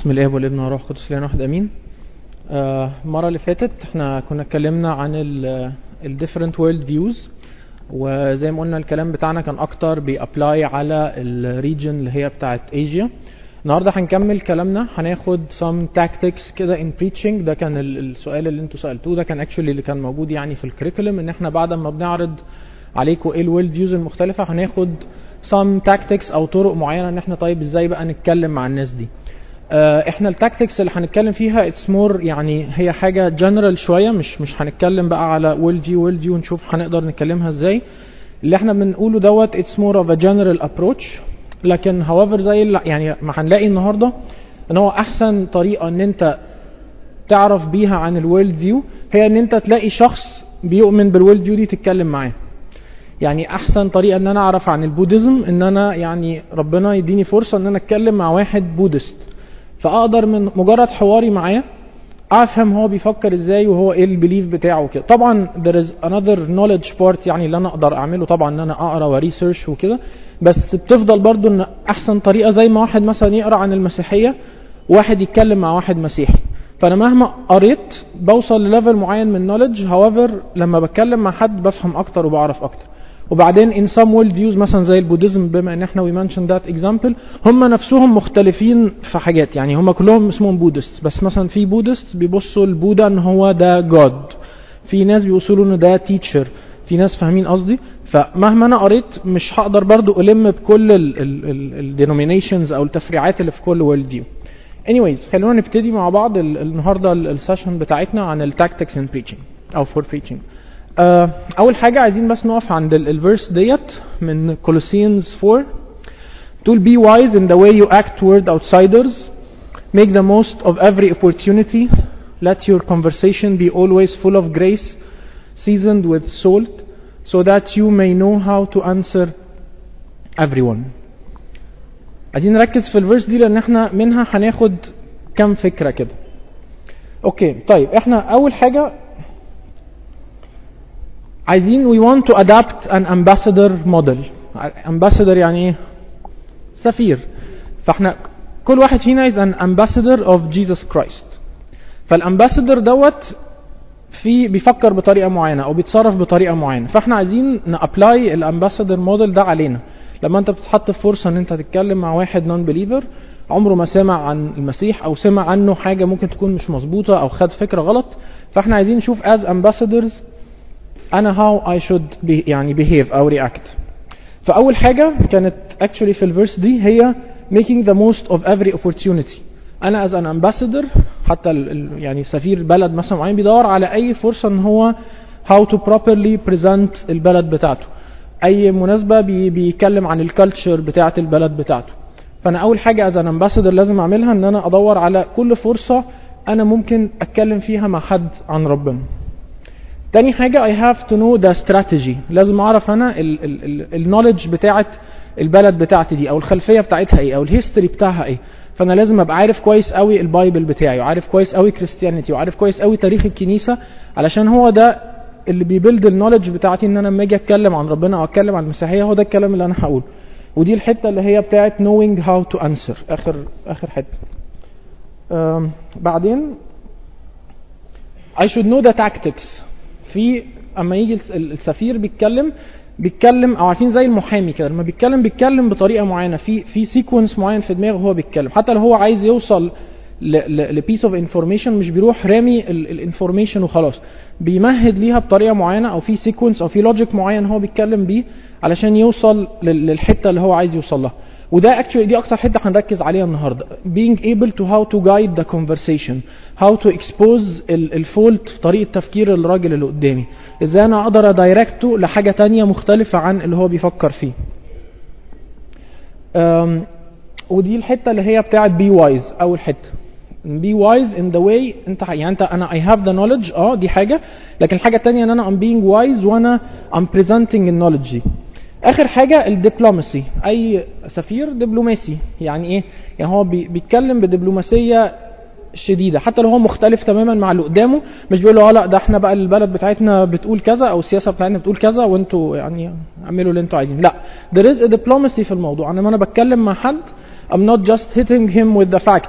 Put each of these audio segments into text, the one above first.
بسم الاب والابن والروح القدس لنا واحد امين آه، المره اللي فاتت احنا كنا اتكلمنا عن ال different world views وزي ما قلنا الكلام بتاعنا كان اكتر بيابلاي على الريجن اللي هي بتاعت ايجيا النهارده هنكمل كلامنا هناخد some tactics كده in preaching ده كان ال- السؤال اللي انتوا سالتوه ده كان actually اللي كان موجود يعني في الكريكولم ان احنا بعد ما بنعرض عليكم ايه الورلد فيوز المختلفه هناخد some tactics او طرق معينه ان احنا طيب ازاي بقى نتكلم مع الناس دي آه، احنا التاكتكس اللي هنتكلم فيها اتس مور يعني هي حاجه جنرال شويه مش مش هنتكلم بقى على ويل فيو ويل فيو ونشوف هنقدر نتكلمها ازاي اللي احنا بنقوله دوت اتس مور اوف ا جنرال ابروتش لكن هاويفر زي اللي يعني ما هنلاقي النهارده ان هو احسن طريقه ان انت تعرف بيها عن الورلد فيو هي ان انت تلاقي شخص بيؤمن بالورلد فيو دي تتكلم معاه يعني احسن طريقه ان انا اعرف عن البوديزم ان انا يعني ربنا يديني فرصه ان انا اتكلم مع واحد بودست فاقدر من مجرد حواري معاه افهم هو بيفكر ازاي وهو ايه البيليف بتاعه كده طبعا there is another knowledge part يعني اللي انا اقدر اعمله طبعا ان انا اقرا وريسيرش وكده بس بتفضل برضو ان احسن طريقه زي ما واحد مثلا يقرا عن المسيحيه واحد يتكلم مع واحد مسيحي فانا مهما قريت بوصل لليفل معين من knowledge however لما بتكلم مع حد بفهم اكتر وبعرف اكتر وبعدين in some world views مثلا زي البوديزم بما ان احنا we mentioned that example هم نفسهم مختلفين في حاجات يعني هم كلهم اسمهم بودست بس مثلا في بودست بيبصوا لبودا ان هو ده جاد في ناس بيبصوا له ان ده تيتشر في ناس فاهمين قصدي فمهما انا قريت مش هقدر برضو الم بكل الدينومينيشنز او التفريعات اللي في كل world view anyways خلونا نبتدي مع بعض ال- النهارده السيشن بتاعتنا عن التاكتكس ان preaching او for preaching آه، اول حاجه عايزين بس نقف عند الفيرس ديت من كولوسيانز 4 تقول be wise in the way you act toward outsiders make the most of every opportunity let your conversation be always full of grace seasoned with salt so that you may know how to answer everyone عايزين نركز في الفيرس دي لان احنا منها هناخد كام فكره كده اوكي طيب احنا اول حاجه عايزين we want to adapt an ambassador model ambassador يعني ايه سفير فاحنا كل واحد فينا عايز an ambassador of Jesus Christ فالامباسادور دوت في بيفكر بطريقه معينه او بيتصرف بطريقه معينه فاحنا عايزين نابلاي الامباسادور موديل ده علينا لما انت بتتحط في فرصه ان انت تتكلم مع واحد نون بليفر عمره ما سمع عن المسيح او سمع عنه حاجه ممكن تكون مش مظبوطه او خد فكره غلط فاحنا عايزين نشوف as ambassadors انا how I should be يعني behave او react فاول حاجه كانت actually في الفيرس دي هي making the most of every opportunity انا as an ambassador حتى ال ال يعني سفير بلد مثلا معين بيدور على اي فرصه ان هو how to properly present البلد بتاعته اي مناسبه بي بيتكلم عن الكالتشر بتاعه البلد بتاعته فانا اول حاجه as an ambassador لازم اعملها ان انا ادور على كل فرصه انا ممكن اتكلم فيها مع حد عن ربنا تاني حاجة I have to know the strategy لازم أعرف أنا النولج بتاعت البلد بتاعتي دي أو الخلفية بتاعتها إيه أو الهيستوري بتاعها إيه فأنا لازم أبقى عارف كويس قوي البايبل بتاعي وعارف كويس قوي كريستيانيتي وعارف كويس قوي تاريخ الكنيسة علشان هو ده اللي بيبيلد النولج بتاعتي إن أنا لما أجي أتكلم عن ربنا أو أتكلم عن المسيحية هو ده الكلام اللي أنا هقوله ودي الحتة اللي هي بتاعت knowing how to answer آخر آخر حتة أم، بعدين I should know the tactics في اما يجي الس- السفير بيتكلم بيتكلم او عارفين زي المحامي كده لما بيتكلم بيتكلم بطريقه معينه في في سيكونس معين في دماغه وهو بيتكلم حتى لو هو عايز يوصل لبيس اوف انفورميشن مش بيروح رامي الانفورميشن وخلاص بيمهد ليها بطريقه معينه او في سيكونس او في لوجيك معين هو بيتكلم بيه علشان يوصل لل- للحته اللي هو عايز يوصل لها وده اكشولي دي اكتر حته هنركز عليها النهارده being able to how to guide the conversation how to expose الفولت في طريقه تفكير الراجل اللي قدامي ازاي انا اقدر ادايركته لحاجه تانية مختلفه عن اللي هو بيفكر فيه أم، ودي الحته اللي هي بتاعت بي وايز اول حته بي وايز ان ذا واي انت يعني انت انا اي هاف ذا نوليدج اه دي حاجه لكن الحاجه الثانيه ان انا ام بينج وايز وانا ام بريزنتنج النوليدج دي اخر حاجه الدبلوماسي اي سفير دبلوماسي يعني ايه يعني هو بي بيتكلم بدبلوماسيه شديده حتى لو هو مختلف تماما مع اللي قدامه مش بيقول له اه لا ده احنا بقى البلد بتاعتنا بتقول كذا او السياسه بتاعتنا بتقول كذا وانتوا يعني اعملوا اللي انتوا عايزينه لا there is a diplomacy في الموضوع انا لما انا بتكلم مع حد I'm not just hitting him with the facts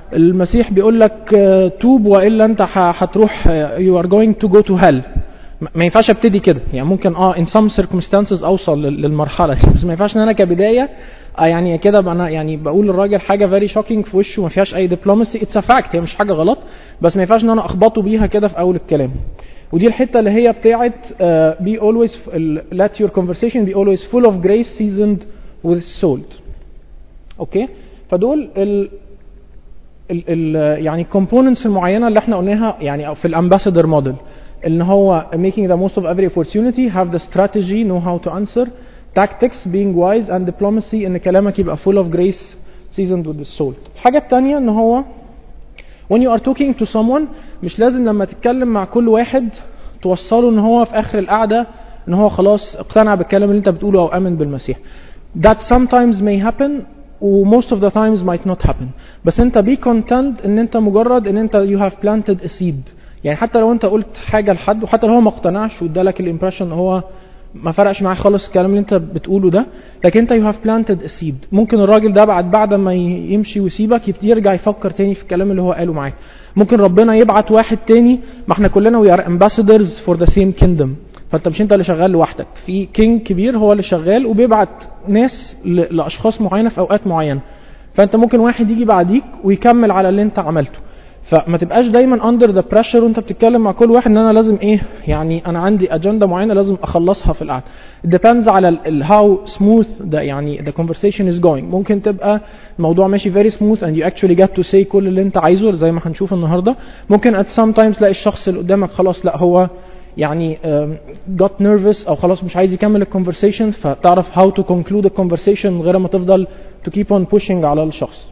المسيح بيقول لك آه، توب والا انت ح- هتروح آه، you are going to go to hell ما- ما ينفعش ابتدي كده يعني ممكن اه in some circumstances اوصل لل- للمرحله دي بس ما ينفعش ان انا كبدايه آه يعني كده بقى انا يعني بقول للراجل حاجه very shocking في وشه ما فيهاش اي diplomacy it's a fact هي مش حاجه غلط بس ما ينفعش ان انا اخبطه بيها كده في اول الكلام ودي الحته اللي هي بتاعت uh, be always ال- let your conversation be always full of grace seasoned with salt اوكي فدول ال ال ال يعني الكومبوننتس المعينه اللي احنا قلناها يعني في الامباسادور موديل ان هو making the most of every opportunity have the strategy know how to answer tactics being wise and diplomacy ان كلامك يبقى full of grace seasoned with the salt الحاجه الثانيه ان هو when you are talking to someone مش لازم لما تتكلم مع كل واحد توصله ان هو في اخر القعده ان هو خلاص اقتنع بالكلام اللي انت بتقوله او امن بالمسيح that sometimes may happen و most of the times might not happen بس انت be content ان انت مجرد ان انت you have planted a seed يعني حتى لو انت قلت حاجه لحد وحتى لو هو ما اقتنعش وادالك الامبريشن هو ما فرقش معاه خالص الكلام اللي انت بتقوله ده لكن انت you have planted a seed ممكن الراجل ده بعد بعد ما ي- يمشي ويسيبك يبتدي يرجع يفكر تاني في الكلام اللي هو قاله معاك ممكن ربنا يبعت واحد تاني ما احنا كلنا we are ambassadors for the same kingdom فانت مش انت اللي شغال لوحدك في كينج كبير هو اللي شغال وبيبعت ناس ل- لاشخاص معينه في اوقات معينه فانت ممكن واحد يجي بعديك ويكمل على اللي انت عملته فما تبقاش دايما اندر ذا بريشر وانت بتتكلم مع كل واحد ان انا لازم ايه يعني انا عندي اجنده معينه لازم اخلصها في القعده it depends على ال how smooth ده يعني the conversation is going ممكن تبقى الموضوع ماشي very smooth and you actually get to say كل اللي انت عايزه زي ما هنشوف النهارده ممكن at some times تلاقي الشخص اللي قدامك خلاص لا هو يعني um, got nervous او خلاص مش عايز يكمل الكونفرسيشن فتعرف how to conclude the conversation من غير ما تفضل to keep on pushing على الشخص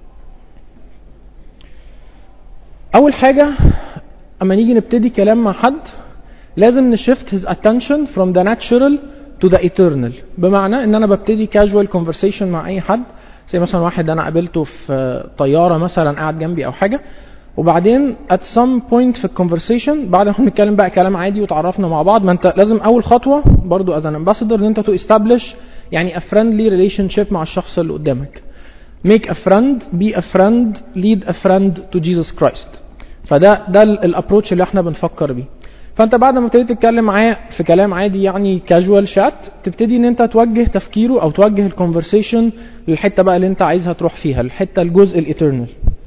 اول حاجه اما نيجي نبتدي كلام مع حد لازم نشفت his attention from the natural to the eternal بمعنى ان انا ببتدي casual conversation مع اي حد زي مثلا واحد انا قابلته في طياره مثلا قاعد جنبي او حاجه وبعدين at some point في الكونفرسيشن بعد ما بنتكلم بقى كلام عادي وتعرفنا مع بعض ما انت لازم اول خطوه برضو as an ambassador ان انت to establish يعني a friendly relationship مع الشخص اللي قدامك make a friend be a friend lead a friend to Jesus Christ فده ده الابروتش اللي احنا بنفكر بيه فانت بعد ما ابتديت تتكلم معاه في كلام عادي يعني كاجوال شات تبتدي ان انت توجه تفكيره او توجه الكونفرسيشن للحته بقى اللي انت عايزها تروح فيها الحته الجزء الايترنال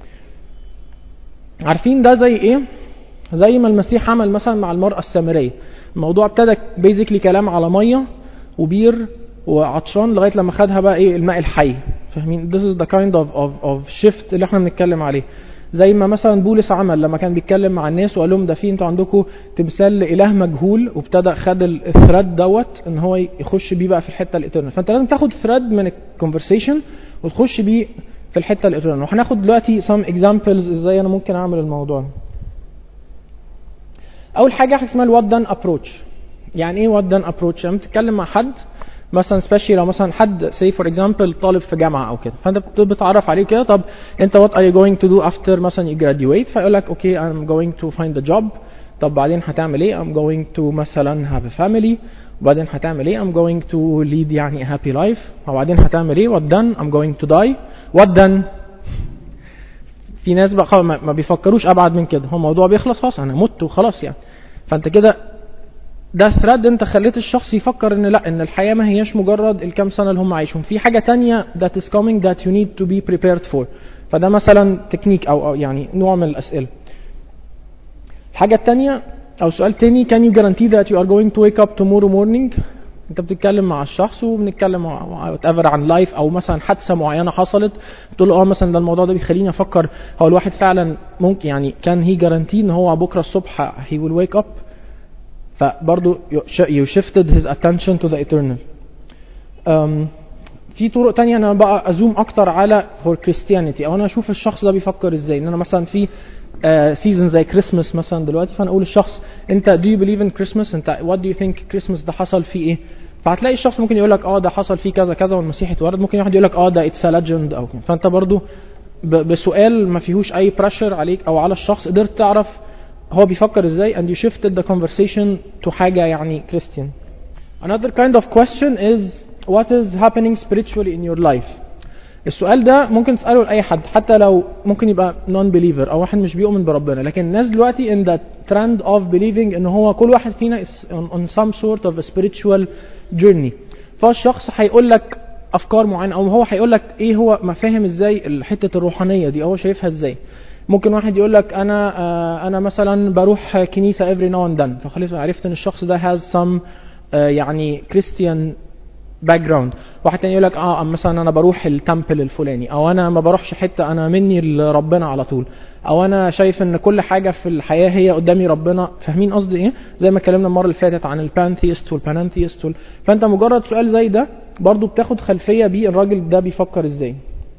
عارفين ده زي ايه زي ما المسيح عمل مثلا مع المرأة السامرية الموضوع ابتدى بيزيكلي كلام على مية وبير وعطشان لغاية لما خدها بقى ايه الماء الحي فاهمين this is the kind of, of, of shift اللي احنا بنتكلم عليه زي ما مثلا بولس عمل لما كان بيتكلم مع الناس وقال لهم ده في انتوا عندكم تمثال لاله مجهول وابتدى خد الثريد دوت ان هو يخش بيه بقى في الحته الايترنال فانت لازم تاخد ثريد من الكونفرسيشن وتخش بيه في الحته الايترنال وهناخد دلوقتي some examples ازاي انا ممكن اعمل الموضوع ده اول حاجه حاجه اسمها الوات دان ابروتش يعني ايه وات دان ابروتش لما بتتكلم مع حد مثلا سبيشالي لو مثلا حد سي فور اكزامبل طالب في جامعه او كده فانت بت- بتعرف عليه كده طب انت وات ار يو جوينج تو دو افتر مثلا يو جراديويت فيقول لك اوكي I'm going to find a job طب بعدين هتعمل ايه I'm going to مثلا have a family وبعدين هتعمل ايه I'm going to lead يعني a happy life وبعدين هتعمل ايه what then I'm going to die what then في ناس بقى خلاص ما ما بيفكروش ابعد من كده هو الموضوع بيخلص خلاص انا مت وخلاص يعني فانت كده ده ثريد انت خليت الشخص يفكر ان لا ان الحياه ما هياش مجرد الكام سنه اللي هم عايشهم في حاجه تانية that is coming that you need to be prepared for فده مثلا تكنيك او أو يعني نوع من الاسئله الحاجه التانية او سؤال تاني can you guarantee that you are going to wake up tomorrow morning انت بتتكلم مع الشخص وبنتكلم وات ايفر عن لايف او مثلا حادثه معينه حصلت بتقول له اه مثلا ده الموضوع ده بيخليني افكر هو الواحد فعلا ممكن يعني كان هي جارانتي ان هو بكره الصبح he will wake up فبرضه you shifted his attention to the eternal um, في طرق تانية انا بقى ازوم اكتر على for Christianity او انا اشوف الشخص ده بيفكر ازاي ان انا مثلا في سيزون زي كريسماس مثلا دلوقتي فانا اقول للشخص انت do you believe in Christmas انت what do you think Christmas ده حصل فيه ايه فهتلاقي الشخص ممكن يقول لك اه ده حصل فيه كذا كذا والمسيح اتولد ممكن واحد يقول لك اه ده اتس ليجند او كده. فانت برضو ب- بسؤال ما فيهوش اي بريشر عليك او على الشخص قدرت تعرف هو بيفكر ازاي and you shifted the conversation to حاجة يعني Christian another kind of question is what is happening spiritually in your life السؤال ده ممكن تساله لاي حد حتى لو ممكن يبقى نون بليفر او واحد مش بيؤمن بربنا لكن الناس دلوقتي in the trend of believing ان هو كل واحد فينا is on, on some sort of a spiritual journey فالشخص هيقول لك افكار معينه او هو هيقول لك ايه هو ما فاهم ازاي حته الروحانيه دي او هو شايفها ازاي ممكن واحد يقول لك انا آه انا مثلا بروح كنيسه every now and then فخلاص عرفت ان الشخص ده has some آه يعني كريستيان باك جراوند واحد تاني يقول لك اه مثلا انا بروح التمبل الفلاني او انا ما بروحش حته انا مني لربنا على طول او انا شايف ان كل حاجه في الحياه هي قدامي ربنا فاهمين قصدي ايه زي ما اتكلمنا المره اللي فاتت عن البانثيست والبانانثيست وال... فانت مجرد سؤال زي ده برضو بتاخد خلفيه بيه الراجل ده بيفكر ازاي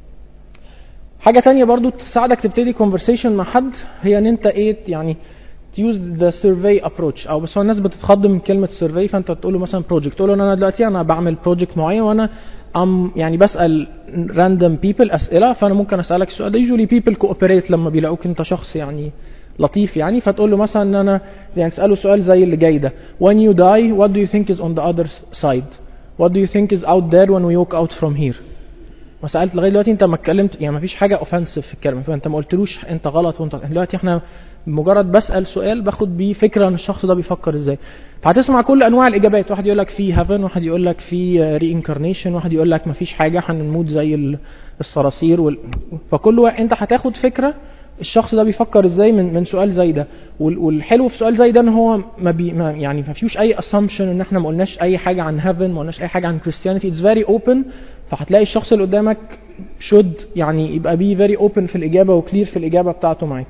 حاجه تانية برضو تساعدك تبتدي conversation مع حد هي ان انت ايه يعني use the survey approach او بس هو الناس بتتخض من كلمه survey فانت تقول له مثلا project تقول له انا دلوقتي انا بعمل project معين وانا ام يعني بسال random people اسئله فانا ممكن اسالك سؤال ده usually people cooperate لما بيلاقوك انت شخص يعني لطيف يعني فتقول له مثلا ان انا يعني تساله سؤال زي اللي جاي ده when you die what do you think is on the other side what do you think is out there when we walk out from here ما سالت لغايه دلوقتي انت ما اتكلمت يعني ما فيش حاجه اوفنسيف في الكلام فانت ما قلتلوش انت غلط وانت دلوقتي احنا مجرد بسال سؤال باخد بيه فكره عن الشخص ده بيفكر ازاي فهتسمع كل انواع الاجابات واحد يقول لك في هيفن واحد يقول لك في ري انكارنيشن واحد يقول لك ما فيش حاجه هنموت زي الصراصير وال... فكل واحد انت هتاخد فكره الشخص ده بيفكر ازاي من من سؤال زي ده والحلو في سؤال زي ده ان هو ما بي ما يعني ما فيهوش اي اسامبشن ان احنا ما قلناش اي حاجه عن هيفن ما قلناش اي حاجه عن كريستيانيتي اتس فيري اوبن فهتلاقي الشخص اللي قدامك should يعني يبقى بي فيري اوبن في الاجابه وكلير في الاجابه بتاعته معاك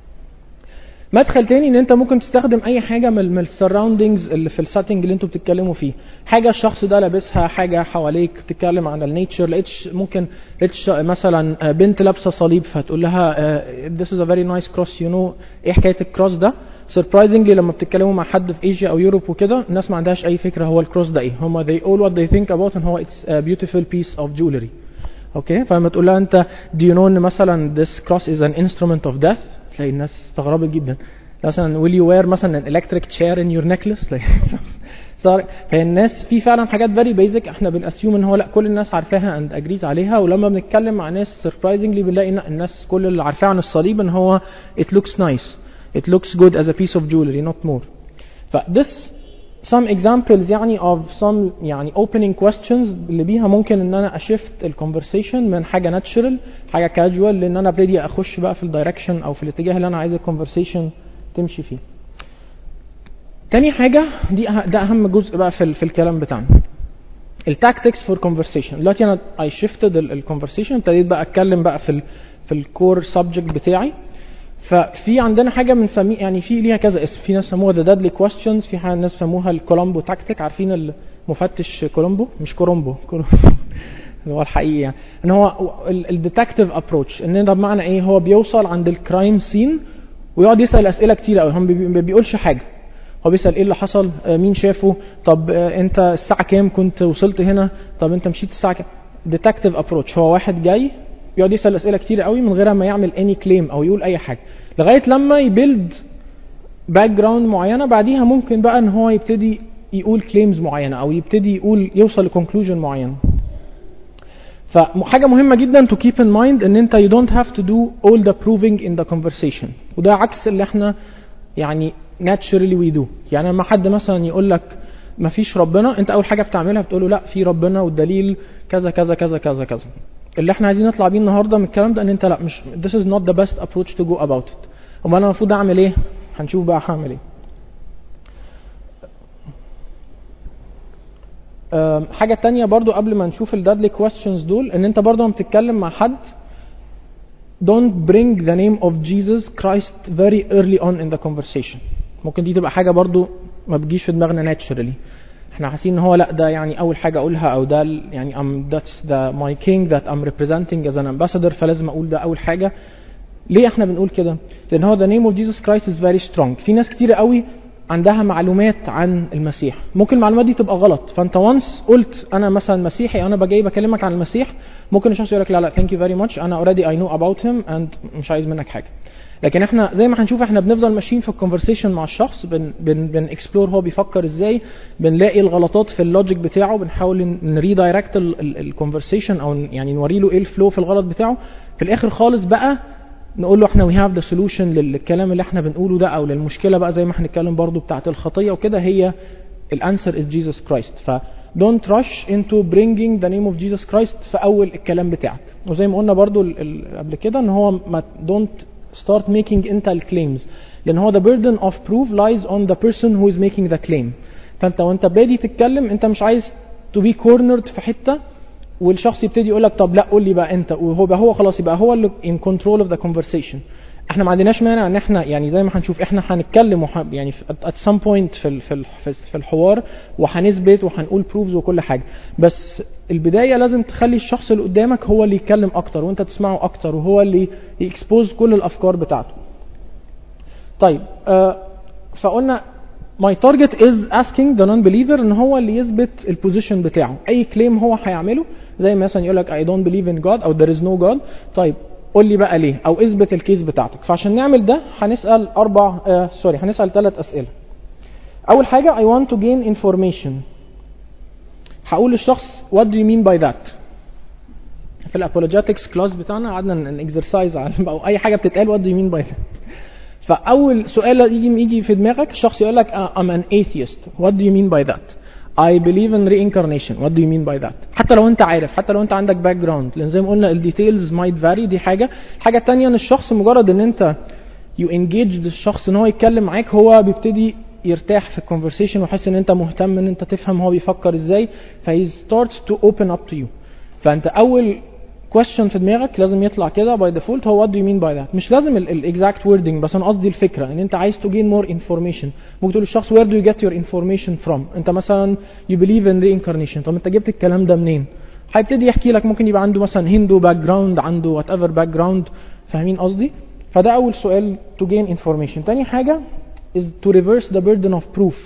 مدخل تاني ان انت ممكن تستخدم اي حاجه من السراوندنجز اللي في السيتنج اللي انتوا بتتكلموا فيه حاجه الشخص ده لابسها حاجه حواليك بتتكلم عن النيتشر لقيتش ممكن لقيتش مثلا بنت لابسه صليب فتقول لها this is a very nice cross you know ايه حكايه الكروس ده surprisingly لما بتتكلموا مع حد في ايجيا او يوروب وكده الناس ما عندهاش اي فكره هو الكروس ده ايه هم they all what they think about ان هو it's a beautiful piece of jewelry اوكي فلما تقول لها انت do you know ان مثلا this cross is an instrument of death تلاقي الناس استغربت جدا مثلا will you wear مثلا an electric chair in your necklace فالناس في فعلا حاجات فيري بيزك احنا بنأسيوم ان هو لا كل الناس عارفاها اند اجريز عليها ولما بنتكلم مع ناس surprisingly بنلاقي ان الناس كل اللي عارفاه عن الصليب ان هو it looks nice it looks good as a piece of jewelry not more ف this some examples يعني of some يعني opening questions اللي بيها ممكن ان انا اشفت الكونفرسيشن من حاجه natural حاجه casual لان انا ابتدي اخش بقى في الدايركشن او في الاتجاه اللي انا عايز الكونفرسيشن تمشي فيه تاني حاجة دي أه ده أهم جزء بقى في, في الكلام بتاعنا التاكتكس فور كونفرسيشن دلوقتي أنا I shifted الكونفرسيشن ابتديت بقى أتكلم بقى في ال في الكور سبجكت بتاعي ففي عندنا حاجة بنسميه يعني في ليها كذا اسم في ناس سموها ذا ديدلي كويستشنز في ناس سموها الكولومبو تاكتيك عارفين المفتش كولومبو مش كولومبو اللي هو الحقيقي يعني ان هو الديتكتيف ابروتش ان ده بمعنى ايه هو بيوصل عند الكرايم سين ويقعد يسال اسئله كتير قوي هو ما بيقولش حاجه هو بيسال ايه اللي حصل آه مين شافه طب آه انت الساعه كام كنت وصلت هنا طب انت مشيت الساعه كام ديتكتيف ابروتش هو واحد جاي يقعد يسال اسئله كتير قوي من غير ما يعمل اني كليم او يقول اي حاجه لغايه لما يبيلد باك جراوند معينه بعديها ممكن بقى ان هو يبتدي يقول كليمز معينه او يبتدي يقول يوصل لكونكلوجن معين فحاجة مهمة جدا to keep in mind ان انت you don't have to do all the proving in the conversation وده عكس اللي احنا يعني naturally we do يعني لما حد مثلا يقول لك ما فيش ربنا انت اول حاجة بتعملها بتقول له لا في ربنا والدليل كذا كذا كذا كذا كذا اللي احنا عايزين نطلع بيه النهارده من الكلام ده ان انت لا مش this is not the best approach to go about it امال انا المفروض اعمل ايه هنشوف بقى هعمل ايه حاجة تانية برضو قبل ما نشوف الدادلي questions دول ان انت برضو لما بتتكلم مع حد don't bring the name of Jesus Christ very early on in the conversation ممكن دي تبقى حاجة برضو ما بتجيش في دماغنا naturally احنا حاسين ان هو لا ده يعني اول حاجة اقولها او ده يعني I'm that's the my king that I'm representing as an ambassador فلازم اقول ده اول حاجة ليه احنا بنقول كده لان هو the name of Jesus Christ is very strong في ناس كتير قوي عندها معلومات عن المسيح ممكن المعلومات دي تبقى غلط فانت وانس قلت انا مثلا مسيحي انا جاي بكلمك عن المسيح ممكن الشخص يقول لك لا لا ثانك يو فيري ماتش انا اوريدي اي نو اباوت هيم اند مش عايز منك حاجه لكن احنا زي ما هنشوف احنا بنفضل ماشيين في الكونفرسيشن مع الشخص بن بن بن اكسبلور هو بيفكر ازاي بنلاقي الغلطات في اللوجيك بتاعه بنحاول نريدايركت الكونفرسيشن او يعني نوري له ايه الفلو في الغلط بتاعه في الاخر خالص بقى نقول له احنا وي هاف ذا سولوشن للكلام اللي احنا بنقوله ده او للمشكله بقى زي ما هنتكلم برضو بتاعت الخطيه وكده هي الانسر از جيسس كرايست ف don't rush into bringing the name of Jesus Christ في اول الكلام بتاعك وزي ما قلنا برضو ال- ال- قبل كده ان هو ما don't start making انت الكليمز لان هو the burden of proof lies on the person who is making the claim فانت وانت بادي تتكلم انت مش عايز to be cornered في حته والشخص يبتدي يقول لك طب لا قول لي بقى انت وهو بقى هو خلاص يبقى هو اللي in control of the conversation احنا ما عندناش مانع ان احنا يعني زي ما هنشوف احنا هنتكلم وح يعني في- at some point في ال- في ال- في في الحوار وهنثبت وهنقول proofs وكل حاجه بس البدايه لازم تخلي الشخص اللي قدامك هو اللي يتكلم اكتر وانت تسمعه اكتر وهو اللي يكسبوز كل الافكار بتاعته طيب آه فقلنا my target is asking the non-believer ان هو اللي يثبت البوزيشن بتاعه اي كليم هو هيعمله زي مثلا يقول لك I don't believe in God او there is no God طيب قول لي بقى ليه او اثبت الكيس بتاعتك فعشان نعمل ده هنسال اربع آه سوري هنسال ثلاث اسئله اول حاجه I want to gain information هقول للشخص what do you mean by that في الابولوجيتكس كلاس بتاعنا قعدنا نكسرسايز على او اي حاجه بتتقال what do you mean by that فاول سؤال يجي يجي في دماغك الشخص يقول لك uh, I'm an atheist what do you mean by that I believe in reincarnation what do you mean by that حتى لو انت عارف حتى لو انت عندك باك جراوند لان زي ما قلنا الديتيلز might vary دي حاجه حاجه تانية ان الشخص مجرد ان انت you engage الشخص ان هو يتكلم معاك هو بيبتدي يرتاح في الكونفرسيشن ويحس ان انت مهتم ان انت تفهم هو بيفكر ازاي فهي starts to open up to you فانت اول question في دماغك لازم يطلع كده باي ديفولت هو what do you mean by that مش لازم الاكزاكت wording بس انا قصدي الفكره ان انت عايز to gain more information ممكن تقول للشخص where do you get your information from انت مثلا you believe in reincarnation طب انت جبت الكلام ده منين هيبتدي يحكي لك ممكن يبقى عنده مثلا هندو باك جراوند عنده وات ايفر باك جراوند فاهمين قصدي فده اول سؤال to gain information تاني حاجه is to reverse the burden of proof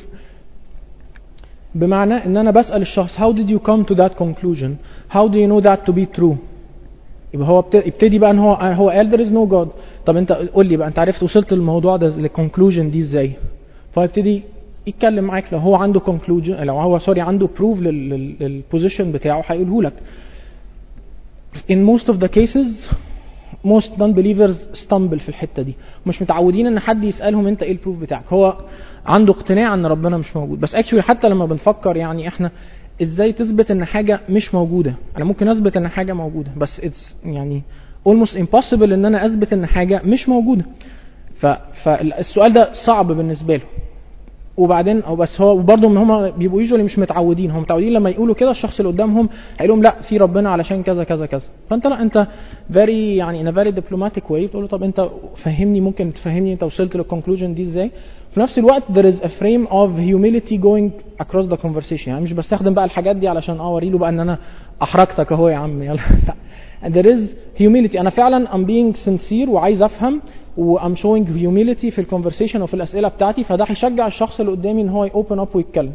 بمعنى ان انا بسال الشخص how did you come to that conclusion how do you know that to be true يبقى هو بت- يبتدي بقى ان هو هو قال there is no God طب انت قول لي بقى انت عرفت وصلت للموضوع ده للكونكلوجن دي ازاي فيبتدي يتكلم معاك لو هو عنده conclusion لو هو سوري عنده proof للبوزيشن بتاعه هيقوله لك in most of the cases most non-believers stumble في الحتة دي مش متعودين ان حد يسألهم انت ايه البروف بتاعك هو عنده اقتناع ان ربنا مش موجود بس actually حتى لما بنفكر يعني احنا ازاي تثبت ان حاجة مش موجودة انا ممكن اثبت ان حاجة موجودة بس it's يعني almost impossible ان انا اثبت ان حاجة مش موجودة ف... فالسؤال ده صعب بالنسبة له وبعدين او بس هو برضه هم بيبقوا يجوا مش متعودين هم متعودين لما يقولوا كده الشخص اللي قدامهم هيقول لهم لا في ربنا علشان كذا كذا كذا فانت لا انت فيري يعني ان فيري دبلوماتيك واي بتقول له طب انت فهمني ممكن تفهمني انت وصلت للكونكلوجن دي ازاي في نفس الوقت there is a frame of humility going across the conversation يعني مش بستخدم بقى الحاجات دي علشان اه اوري له بقى ان انا احرجتك اهو يا عم يلا there is humility انا فعلا I'm being sincere وعايز افهم و I'm showing humility في الكونفرسيشن وفي الاسئله بتاعتي فده هيشجع الشخص اللي قدامي ان هو يوبن اب ويتكلم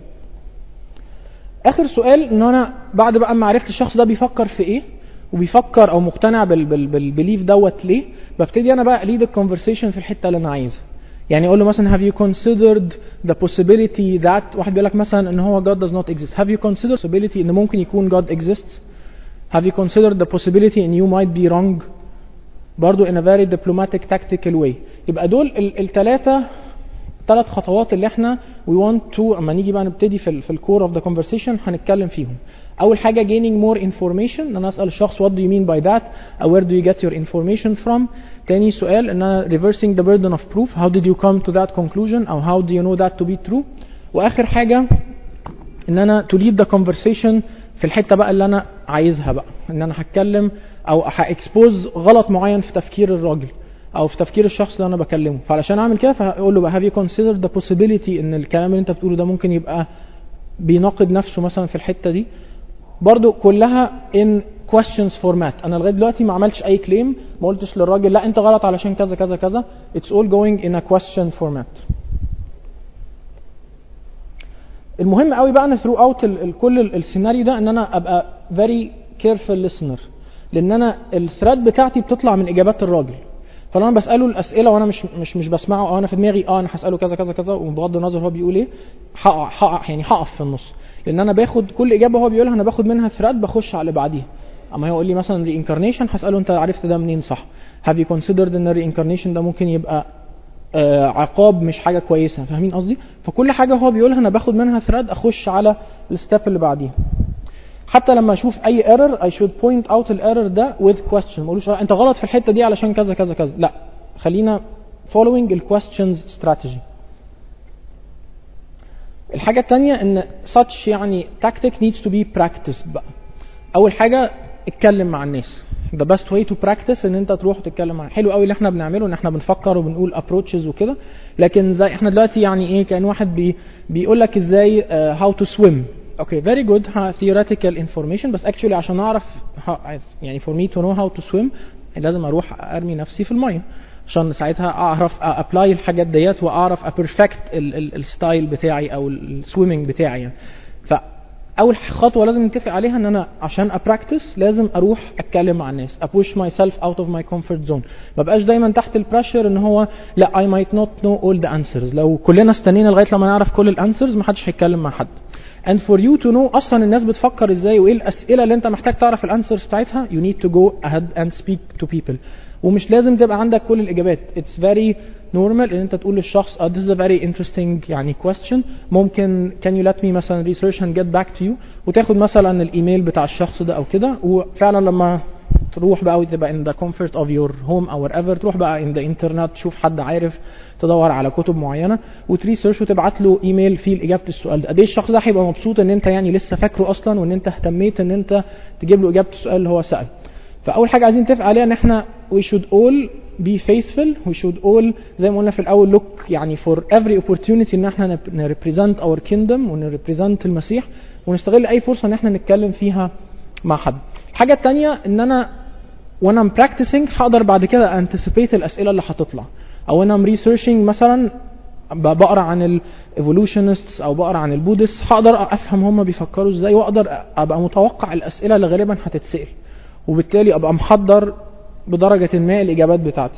اخر سؤال ان انا بعد بقى ما عرفت الشخص ده بيفكر في ايه وبيفكر او مقتنع بال بال بالبليف دوت ليه ببتدي انا بقى ليد الكونفرسيشن في الحته اللي انا عايزها يعني اقول له مثلا have you considered the possibility that واحد بيقول لك مثلا ان هو God does not exist have you considered possibility ان ممكن يكون God exists have you considered the possibility ان you might be wrong برضو in a very diplomatic tactical way يبقى دول الثلاثة ثلاث خطوات اللي احنا we want to اما نيجي بقى نبتدي في ال في الكور of the conversation هنتكلم فيهم اول حاجه gaining more information ان انا اسال الشخص what do you mean by that او where do you get your information from تاني سؤال ان انا reversing the burden of proof how did you come to that conclusion او how do you know that to be true واخر حاجه ان انا to lead the conversation في الحته بقى اللي انا عايزها بقى ان انا هتكلم او هاكسبوز غلط معين في تفكير الراجل او في تفكير الشخص اللي انا بكلمه فعلشان اعمل كده فهقول له بقى have you considered the possibility ان الكلام اللي انت بتقوله ده ممكن يبقى بيناقض نفسه مثلا في الحته دي برضو كلها in questions format انا لغايه دلوقتي ما عملتش اي كليم ما قلتش للراجل لا انت غلط علشان كذا كذا كذا it's all going in a question format المهم قوي بقى انا ثرو اوت كل ال- السيناريو ده ان انا ابقى very careful listener لان انا الثريد بتاعتي بتطلع من اجابات الراجل فلو انا بساله الاسئله وانا مش مش مش بسمعه او انا في دماغي اه انا هساله كذا كذا كذا وبغض النظر هو بيقول ايه هقع هقع يعني هقف في النص لان انا باخد كل اجابه هو بيقولها انا باخد منها ثريد بخش على اللي بعديها اما هو يقول لي مثلا reincarnation هساله انت عرفت ده منين صح have you considered ان reincarnation ده ممكن يبقى آه، عقاب مش حاجه كويسه فاهمين قصدي فكل حاجه هو بيقولها انا باخد منها ثريد اخش على الستيب اللي بعديها حتى لما اشوف اي ايرور I should point out الايرور ده with question ما اقولوش آه، انت غلط في الحته دي علشان كذا كذا كذا لا خلينا following ال questions strategy الحاجة التانية ان such يعني tactic needs to be practiced بقى اول حاجة اتكلم مع الناس the best way to practice ان انت تروح تتكلم معاهم حلو قوي اللي احنا بنعمله ان احنا بنفكر وبنقول approaches وكده لكن زي احنا دلوقتي يعني ايه كان واحد بي بيقول لك ازاي uh, how to swim اوكي very good ها theoretical information بس actually عشان اعرف ها- يعني for me to know how to swim لازم اروح ارمي نفسي في الميه عشان ساعتها اعرف ابلاي الحاجات ديت واعرف ابرفكت الستايل بتاعي او السويمنج بتاعي يعني فاول خطوه لازم نتفق عليها ان انا عشان ابراكتس لازم اروح اتكلم مع الناس ابوش ماي سيلف اوت اوف ماي كومفورت زون ما بقاش دايما تحت البريشر ان هو لا اي مايت نوت نو اول ذا انسرز لو كلنا استنينا لغايه لما نعرف كل الانسرز ما حدش هيتكلم مع حد and for you to know اصلا الناس بتفكر ازاي وايه الاسئله اللي انت محتاج تعرف الانسرز بتاعتها you need to go ahead and speak to people ومش لازم تبقى عندك كل الاجابات it's very normal ان انت تقول للشخص uh, this is a very interesting يعني question ممكن can you let me مثلا research and get back to you وتاخد مثلا الايميل بتاع الشخص ده او كده وفعلا لما تروح بقى وتبقى in the comfort of your home او wherever تروح بقى in the internet تشوف حد عارف تدور على كتب معينه وتريسيرش وتبعت له ايميل فيه اجابه السؤال ده قد ايه الشخص ده هيبقى مبسوط ان انت يعني لسه فاكره اصلا وان انت اهتميت ان انت تجيب له اجابه السؤال اللي هو سال فاول حاجه عايزين نتفق عليها ان احنا we should all be faithful we should all زي ما قلنا في الاول look يعني for every opportunity ان احنا نريبريزنت our kingdom ونريبريزنت المسيح ونستغل اي فرصه ان احنا نتكلم فيها مع حد الحاجه الثانيه ان انا وانا ام practicing هقدر بعد كده anticipate الاسئله اللي هتطلع او انا ام researching مثلا ب- بقرا عن الايفولوشنستس او بقرا عن البودست هقدر افهم هم بيفكروا ازاي واقدر ابقى متوقع الاسئله اللي غالبا هتتسال وبالتالي ابقى محضر بدرجه ما الاجابات بتاعتي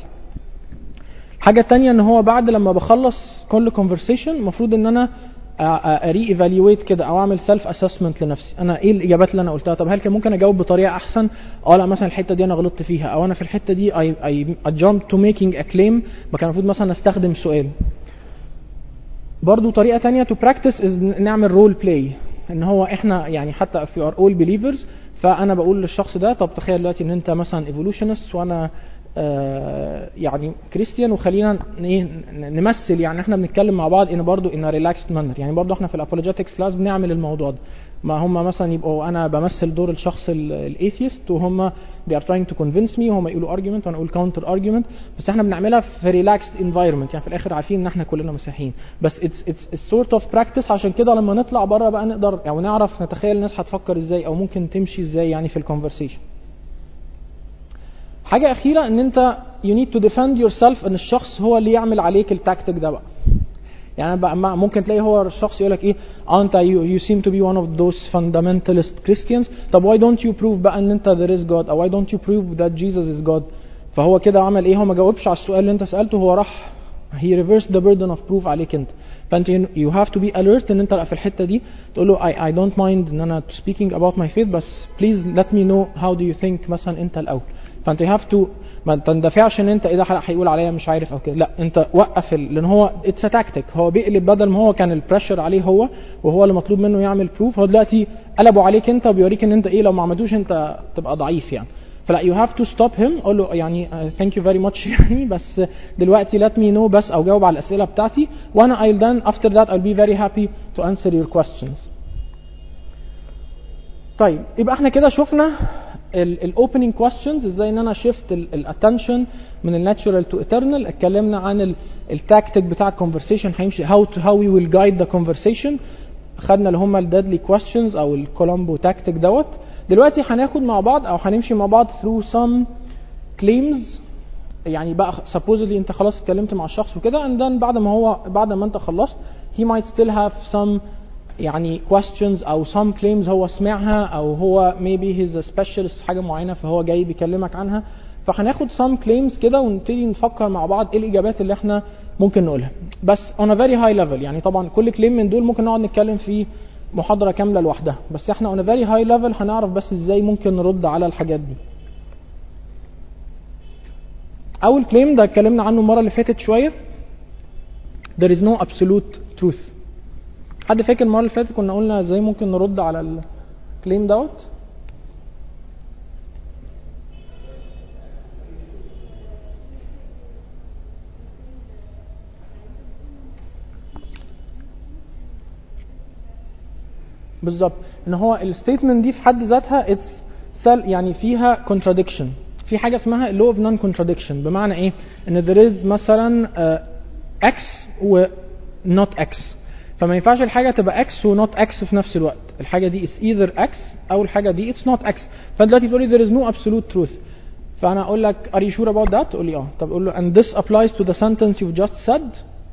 الحاجه التانية ان هو بعد لما بخلص كل conversation المفروض ان انا اري ايفالويت كده او اعمل سيلف اسسمنت لنفسي انا ايه الاجابات اللي انا قلتها طب هل كان ممكن اجاوب بطريقه احسن اه لا مثلا الحته دي انا غلطت فيها او انا في الحته دي اي اي جامب تو ميكينج ا كليم ما كان المفروض مثلا استخدم سؤال برضو طريقه تانية تو براكتس از نعمل رول بلاي ان هو احنا يعني حتى if we are all believers فانا بقول للشخص ده طب تخيل دلوقتي ان انت مثلا ايفولوشنست وانا آه يعني كريستيان وخلينا ن- ايه ن- نمثل يعني احنا بنتكلم مع بعض ان برضو ان ريلاكسد مانر يعني برضو احنا في الابولوجيتكس كلاس بنعمل الموضوع ده ما هم مثلا يبقوا انا بمثل دور الشخص الايثيست وهم they are trying to convince me وهم يقولوا argument وانا اقول counter argument بس احنا بنعملها في relaxed environment يعني في الاخر عارفين ان احنا كلنا مسيحيين بس it's it's a sort of practice عشان كده لما نطلع بره بقى نقدر او نعرف نتخيل الناس هتفكر ازاي او ممكن تمشي ازاي يعني في الكونفرسيشن حاجة أخيرة إن أنت you need to defend yourself إن الشخص هو اللي يعمل عليك التكتيك ده بقى. يعني بقى ما- ممكن تلاقي هو الشخص يقول لك إيه آه أنت you, you seem to be one of those fundamentalist Christians طب why don't you prove بقى إن أنت there is God أو why don't you prove that Jesus is God فهو كده عمل إيه هو ما جاوبش على السؤال اللي أنت سألته هو راح he reversed the burden of proof عليك أنت فأنت you have to be alert إن أنت لا في الحتة دي تقول له I, I don't mind إن أنا speaking about my faith بس please let me know how do you think مثلا أنت الأول فانت you have to ما تندفعش ان انت ايه ده هيقول عليا مش عارف او كده لا انت وقف ال... لان هو اتس تاكتيك هو بيقلب بدل ما هو كان البريشر عليه هو وهو اللي مطلوب منه يعمل بروف هو دلوقتي قلبوا عليك انت وبيوريك ان انت ايه لو ما عملتوش انت تبقى ضعيف يعني فلا يو هاف تو ستوب هيم قول له يعني ثانك يو فيري ماتش يعني بس دلوقتي let me know بس او جاوب على الاسئله بتاعتي وانا I'll then after that I'll be very happy to answer your questions طيب يبقى احنا كده شفنا الاوبننج كويستشنز ازاي ان انا شفت الاتنشن من الناتشورال تو eternal اتكلمنا عن التاكتيك بتاع الكونفرسيشن هيمشي هاو تو هاو وي ويل جايد ذا كونفرسيشن خدنا اللي هم الديدلي كويستشنز او الكولومبو تاكتيك دوت دلوقتي هناخد مع بعض او هنمشي مع بعض through some claims يعني بقى supposedly انت خلاص اتكلمت مع الشخص وكده and then بعد ما هو بعد ما انت خلصت he might still have some يعني questions او some claims هو سمعها او هو maybe he's a specialist في حاجه معينه فهو جاي بيكلمك عنها فهناخد some claims كده ونبتدي نفكر مع بعض ايه الاجابات اللي احنا ممكن نقولها بس on a very high level يعني طبعا كل claim من دول ممكن نقعد نتكلم فيه محاضره كامله لوحدها بس احنا on a very high level هنعرف بس ازاي ممكن نرد على الحاجات دي اول كليم ده اتكلمنا عنه المره اللي فاتت شويه there is no absolute truth حد فاكر المره اللي فاتت كنا قلنا ازاي ممكن نرد على الكليم دوت بالظبط ان هو الستيتمنت دي في حد ذاتها اتس سل يعني فيها contradiction في حاجه اسمها law of non contradiction بمعنى ايه ان there is مثلا uh, x و not x فما ينفعش الحاجه تبقى x و not x في نفس الوقت الحاجه دي is either x او الحاجه دي it's not x فانت دلوقتي بتقول لي there is no absolute truth فانا اقول لك are you sure about that تقول لي اه طب اقول له and this applies to the sentence you've just said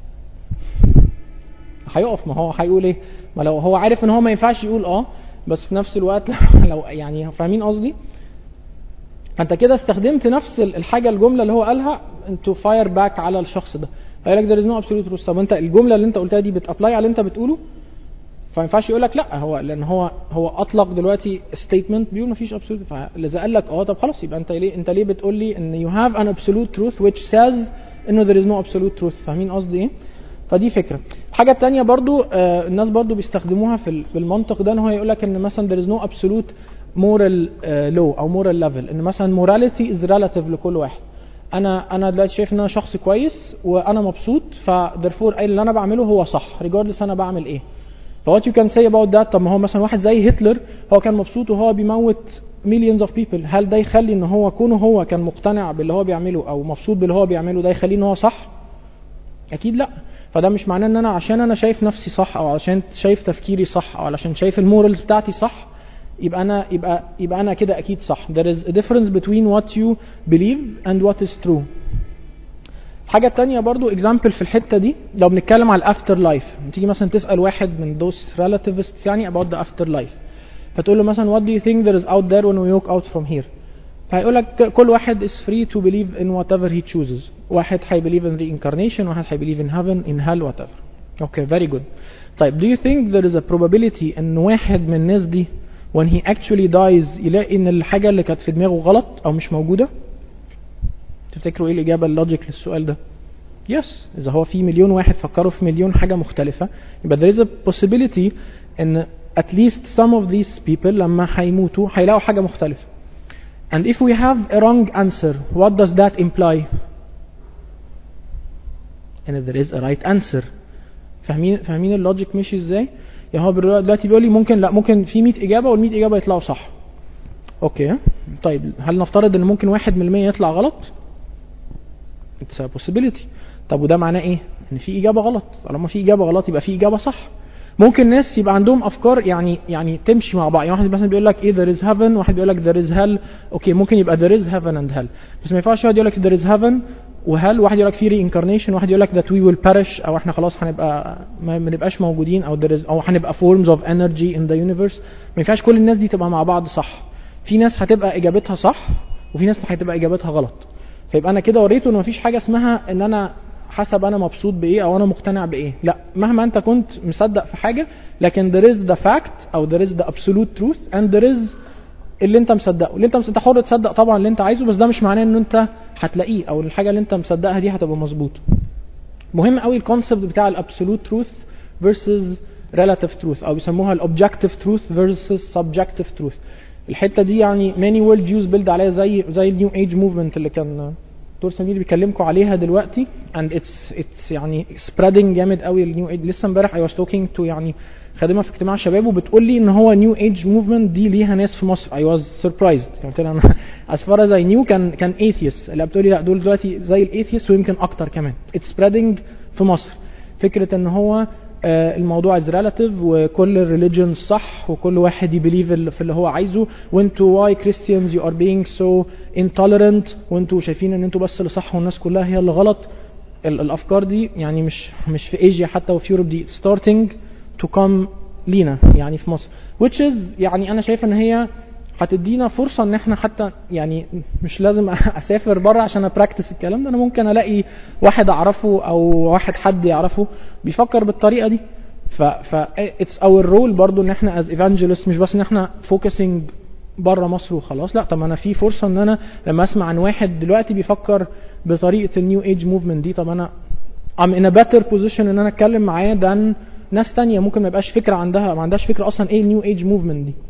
هيقف ما هو هيقول ايه ما لو هو عارف ان هو ما ينفعش يقول اه بس في نفس الوقت لو يعني فاهمين قصدي فانت كده استخدمت نفس الحاجه الجمله اللي هو قالها انتو فاير باك على الشخص ده فيقول لك there is no absolute truth طب انت الجمله اللي انت قلتها دي بتابلاي على اللي انت بتقوله فما ينفعش يقول لك لا هو لان هو هو اطلق دلوقتي ستيتمنت بيقول ما فيش absolute فاذا قال لك اه طب خلاص يبقى انت ليه انت ليه بتقول لي ان you have an absolute truth which says انه there is no absolute truth فاهمين قصدي ايه؟ فدي فكره الحاجه الثانيه برضو آه الناس برضو بيستخدموها في بالمنطق ده ان هو يقول لك ان مثلا there is no absolute moral uh, law او moral level ان مثلا morality is relative لكل واحد انا انا دلوقتي شايف ان انا شخص كويس وانا مبسوط فدرفور اللي انا بعمله هو صح regardless انا بعمل ايه فوات يو كان سي اباوت ذات طب ما هو مثلا واحد زي هتلر هو كان مبسوط وهو بيموت millions of people هل ده يخلي ان هو كونه هو كان مقتنع باللي هو بيعمله او مبسوط باللي هو بيعمله ده يخليه ان هو صح اكيد لا فده مش معناه ان انا عشان انا شايف نفسي صح او عشان شايف تفكيري صح او علشان شايف المورالز بتاعتي صح يبقى انا يبقى يبقى انا كده اكيد صح there is a difference between what you believe and what is true الحاجة التانية برضو example في الحتة دي لو بنتكلم على الافتر لايف تيجي مثلا تسأل واحد من those relativists يعني about the after life فتقول له مثلا what do you think there is out there when we walk out from here فهيقول لك كل واحد is free to believe in whatever he chooses واحد هي believe in reincarnation واحد هي believe in heaven in hell whatever okay very good طيب do you think there is a probability ان واحد من الناس دي when he actually dies يلاقي ان الحاجة اللي كانت في دماغه غلط او مش موجودة تفتكروا ايه الاجابة اللوجيك للسؤال ده يس اذا هو في مليون واحد فكروا في مليون حاجة مختلفة يبقى there is a possibility ان at least some of these people لما هيموتوا هيلاقوا حاجة مختلفة and if we have a wrong answer what does that imply and if there is a right answer فاهمين فاهمين اللوجيك ماشي ازاي يعني هو دلوقتي بيقول لي ممكن لا ممكن في 100 اجابه وال 100 اجابه يطلعوا صح اوكي طيب هل نفترض ان ممكن واحد من المية يطلع غلط it's a possibility طب وده معناه ايه ان في اجابه غلط طالما في اجابه غلط يبقى في اجابه صح ممكن ناس يبقى عندهم افكار يعني يعني تمشي مع بعض يعني واحد مثلا بيقول لك ايه there is heaven واحد بيقول لك there is hell اوكي ممكن يبقى there is heaven and hell بس ما ينفعش واحد يقول لك there is heaven وهل واحد يقول لك في reincarnation واحد يقول لك that we will perish او احنا خلاص هنبقى ما بنبقاش موجودين او there is او هنبقى forms of energy in the universe ما ينفعش كل الناس دي تبقى مع بعض صح في ناس هتبقى اجابتها صح وفي ناس هتبقى اجابتها غلط فيبقى انا كده وريته ان مفيش حاجه اسمها ان انا حسب انا مبسوط بايه او انا مقتنع بايه لا مهما انت كنت مصدق في حاجه لكن there is the fact او there is the absolute truth and there is اللي انت مصدقه اللي انت مصدق حر تصدق طبعا اللي انت عايزه بس ده مش معناه ان انت هتلاقيه او الحاجه اللي انت مصدقها دي هتبقى مظبوطه مهم قوي الكونسبت بتاع الابسولوت تروث versus relative truth او بيسموها الاوبجكتيف تروث versus subjective truth الحته دي يعني many world views build عليها زي زي النيو ايج موفمنت اللي كان دكتور سمير بيكلمكم عليها دلوقتي and it's it's يعني spreading جامد قوي النيو ايج لسه امبارح I was talking to يعني خادمه في اجتماع شباب وبتقول لي ان هو نيو ايج موفمنت دي ليها ناس في مصر I was surprised قلت لها انا as far as I knew كان كان atheist اللي بتقول لي لا دول دلوقتي زي الايثيست ويمكن اكتر كمان it's spreading في مصر فكره ان هو آه الموضوع از ريلاتيف وكل الريليجن صح وكل واحد يبليف في اللي هو عايزه وانتوا واي كريستيانز يو ار بينج سو انتوليرنت وانتوا شايفين ان انتوا بس اللي صح والناس كلها هي اللي غلط الافكار دي يعني مش مش في ايجيا حتى وفي يوروب دي ستارتنج to come لينا يعني في مصر which is يعني انا شايف ان هي هتدينا فرصة ان احنا حتى يعني مش لازم اسافر بره عشان ابراكتس الكلام ده انا ممكن الاقي واحد اعرفه او واحد حد يعرفه بيفكر بالطريقة دي ف ف it's our role برضو ان احنا as evangelists مش بس ان احنا focusing بره مصر وخلاص لا طب انا في فرصة ان انا لما اسمع عن واحد دلوقتي بيفكر بطريقة النيو ايج موفمنت دي طب انا I'm in a better position ان انا اتكلم معاه than ناس تانية ممكن ما يبقاش فكرة عندها ما عندهاش فكرة اصلا ايه النيو ايج موفمنت دي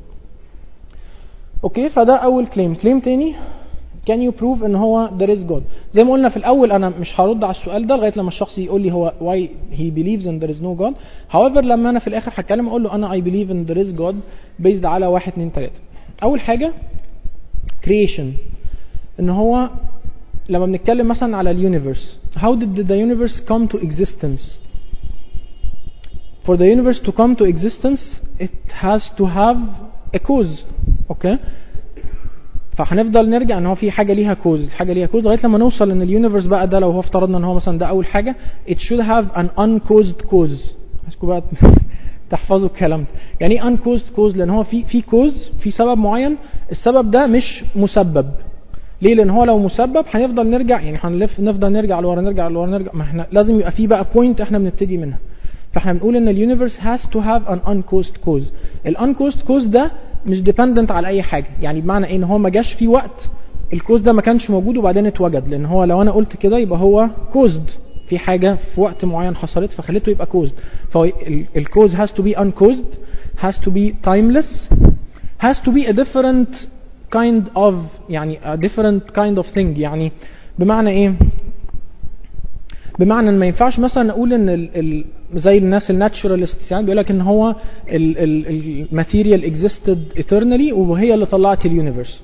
اوكي فده اول كليم كليم تاني can you prove ان هو there is God زي ما قلنا في الاول انا مش هرد على السؤال ده لغايه لما الشخص يقول لي هو why he believes in there is no God however لما انا في الاخر هتكلم اقول له انا I believe in there is God based على واحد اتنين تلاته اول حاجه creation ان هو لما بنتكلم مثلا على اليونيفرس how did the universe come to existence for the universe to come to existence it has to have a cause اوكي فهنفضل نرجع ان هو في حاجه ليها كوز حاجه ليها كوز لغايه لما نوصل ان اليونيفرس بقى ده لو هو افترضنا ان هو مثلا ده اول حاجه it should have an uncaused cause عايزكم بقى تحفظوا الكلام ده يعني ايه uncaused cause لان هو في في كوز في سبب معين السبب ده مش مسبب ليه لان هو لو مسبب هنفضل نرجع يعني هنلف نفضل نرجع لورا نرجع لورا نرجع ما احنا لازم يبقى في بقى بوينت احنا بنبتدي منها فاحنا بنقول ان اليونيفرس has to have an uncaused cause الانكوست كوز ده مش ديبندنت على اي حاجه يعني بمعنى ايه ان هو ما جاش في وقت الكوز ده ما كانش موجود وبعدين اتوجد لان هو لو انا قلت كده يبقى هو كوزد في حاجه في وقت معين حصلت فخليته يبقى كوزد فهو الكوز has to be uncaused has to be timeless has to be a different kind of يعني a different kind of thing يعني بمعنى ايه بمعنى ان ما ينفعش مثلا اقول ان ال ال زي الناس الناتشورالست يعني بيقول لك ان هو الماتيريال اكزيستد eternally وهي اللي طلعت اليونيفرس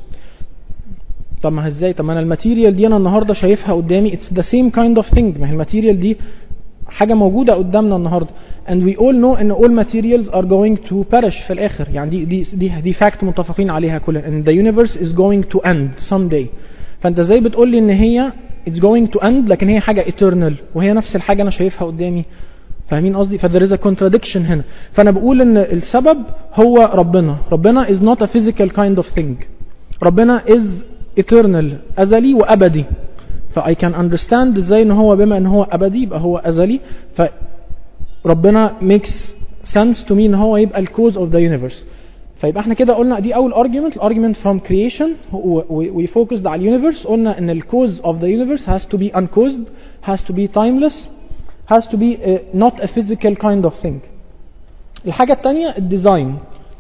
طب ما ازاي طب ما انا الماتيريال دي انا النهارده شايفها قدامي اتس ذا سيم كايند اوف ثينج ما هي الماتيريال دي حاجه موجوده قدامنا النهارده and we all know ان all materials are going to perish في الاخر يعني دي دي دي, دي فاكت متفقين عليها كلنا ان the universe is going to end someday فانت ازاي بتقول لي ان هي it's going to end لكن هي حاجه eternal وهي نفس الحاجه انا شايفها قدامي فاهمين قصدي فذير is a contradiction هنا فانا بقول ان السبب هو ربنا ربنا is not a physical kind of thing ربنا is eternal ازلي وابدي ف I can understand ازاي ان هو بما ان هو ابدي يبقى هو ازلي فربنا makes sense to me ان هو يبقى الكوز of the universe فيبقى احنا كده قلنا دي اول argument الارجيومنت from creation we focused على اليونيفرس قلنا ان الكوز of the universe has to be uncaused has to be timeless has to be a, not a physical kind of thing الحاجة التانية الديزاين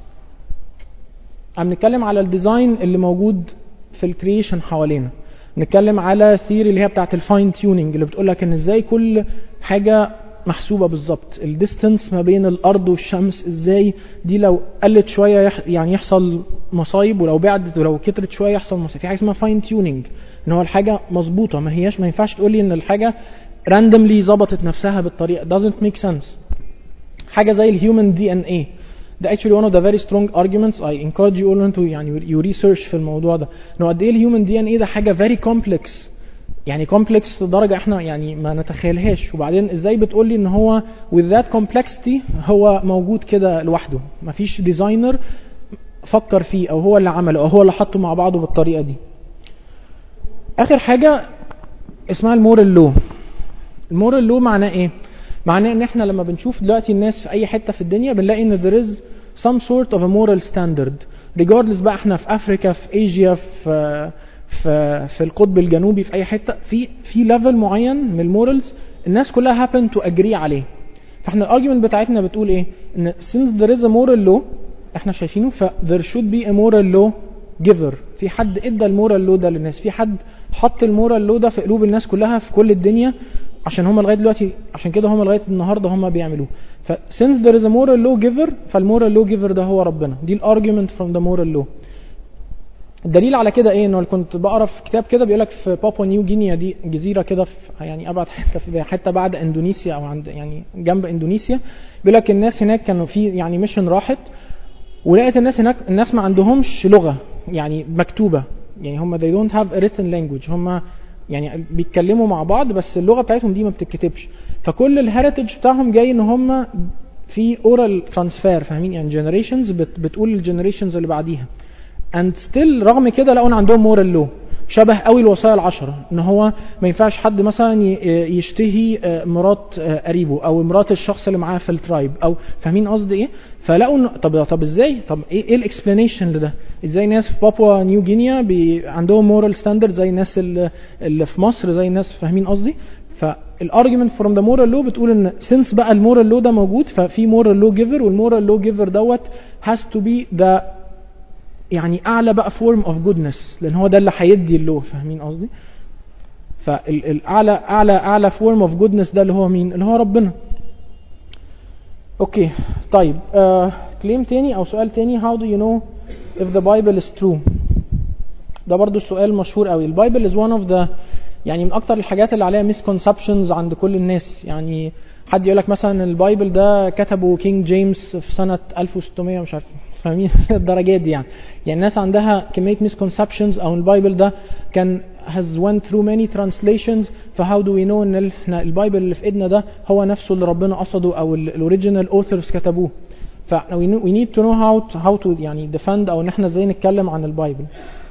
عم نتكلم على الديزاين اللي موجود في الكرييشن حوالينا نتكلم على ثيري اللي هي بتاعت الفاين تيوننج اللي بتقول لك ان ازاي كل حاجة محسوبة بالظبط الديستنس ما بين الارض والشمس ازاي دي لو قلت شوية يح يعني يحصل مصايب ولو بعدت ولو كترت شوية يحصل مصايب في حاجة اسمها فاين تيوننج ان هو الحاجة مظبوطة ما هياش ما ينفعش تقول لي ان الحاجة randomly ظبطت نفسها بالطريقة doesn't make sense حاجة زي الهيومن دي ان ايه ده actually one of the very strong arguments I encourage you all to يعني you research في الموضوع ده انه قد ايه الهيومن دي ان ايه ده حاجة very complex يعني complex لدرجة احنا يعني ما نتخيلهاش وبعدين ازاي بتقول لي ان هو with that complexity هو موجود كده لوحده مفيش ديزاينر فكر فيه او هو اللي عمله او هو اللي حطه مع بعضه بالطريقة دي اخر حاجة اسمها المورال لو المورال لو معناه ايه معناه ان احنا لما بنشوف دلوقتي الناس في اي حته في الدنيا بنلاقي ان there is some sort of a moral standard regardless بقى احنا في افريكا في ايجيا في في في القطب الجنوبي في اي حته في في ليفل معين من المورالز الناس كلها happen to agree عليه فاحنا الارجيومنت بتاعتنا بتقول ايه ان since there is a moral law احنا شايفينه ف there should be a moral law giver في حد ادى المورال لو ده للناس في حد حط المورال لو ده في قلوب الناس كلها في كل الدنيا عشان هم لغايه دلوقتي عشان كده هم لغايه النهارده هم بيعملوه ف since there is a moral law giver فالمورال لو giver ده هو ربنا دي الارجيومنت from the moral law الدليل على كده ايه انه كنت بقرا في كتاب كده بيقول لك في بابوا نيو جينيا دي جزيره كده في يعني ابعد حته في حته بعد اندونيسيا او عند يعني جنب اندونيسيا بيقول لك الناس هناك كانوا في يعني ميشن راحت ولقيت الناس هناك الناس ما عندهمش لغه يعني مكتوبه يعني هم they don't have a written language هم يعني بيتكلموا مع بعض بس اللغه بتاعتهم دي ما بتتكتبش فكل الهيريتج بتاعهم جاي ان هم في اورال ترانسفير فاهمين يعني جنريشنز بتقول للجنريشنز اللي بعديها اند ستيل رغم كده لقوا ان عندهم مورال لو شبه قوي الوصايا العشرة ان هو ما ينفعش حد مثلا ي- يشتهي آه، مرات آه، قريبه او مرات الشخص اللي معاه في الترايب او فاهمين قصدي ايه فلقوا إن- طب طب ازاي طب ايه ايه الاكسبلانيشن لده ازاي ناس في بابوا نيو جينيا بي عندهم مورال ستاندرد زي الناس اللي, اللي في مصر زي الناس فاهمين قصدي فالارجيومنت فروم ذا مورال لو بتقول ان سنس بقى المورال لو ده موجود ففي مورال لو جيفر والمورال لو جيفر دوت has to be the يعني اعلى بقى فورم اوف جودنس لان هو ده اللي هيدي اللو فاهمين قصدي فالاعلى اعلى اعلى فورم اوف جودنس ده اللي هو مين اللي هو ربنا اوكي طيب كليم تاني او سؤال تاني how do you know if the bible is true ده برضو السؤال مشهور قوي البايبل is one of the يعني من اكتر الحاجات اللي عليها misconceptions عند كل الناس يعني حد يقول لك مثلا البايبل ده كتبه كينج جيمس في سنة 1600 مش عارف فاهمين الدرجات دي يعني يعني الناس عندها كمية misconceptions او البايبل ده كان has went through many translations ف how do we know ان احنا البايبل اللي في ايدنا ده هو نفسه اللي ربنا قصده او الاوريجينال authors كتبوه ف we know- we need to know how to, how to يعني defend او ان احنا ازاي نتكلم عن البايبل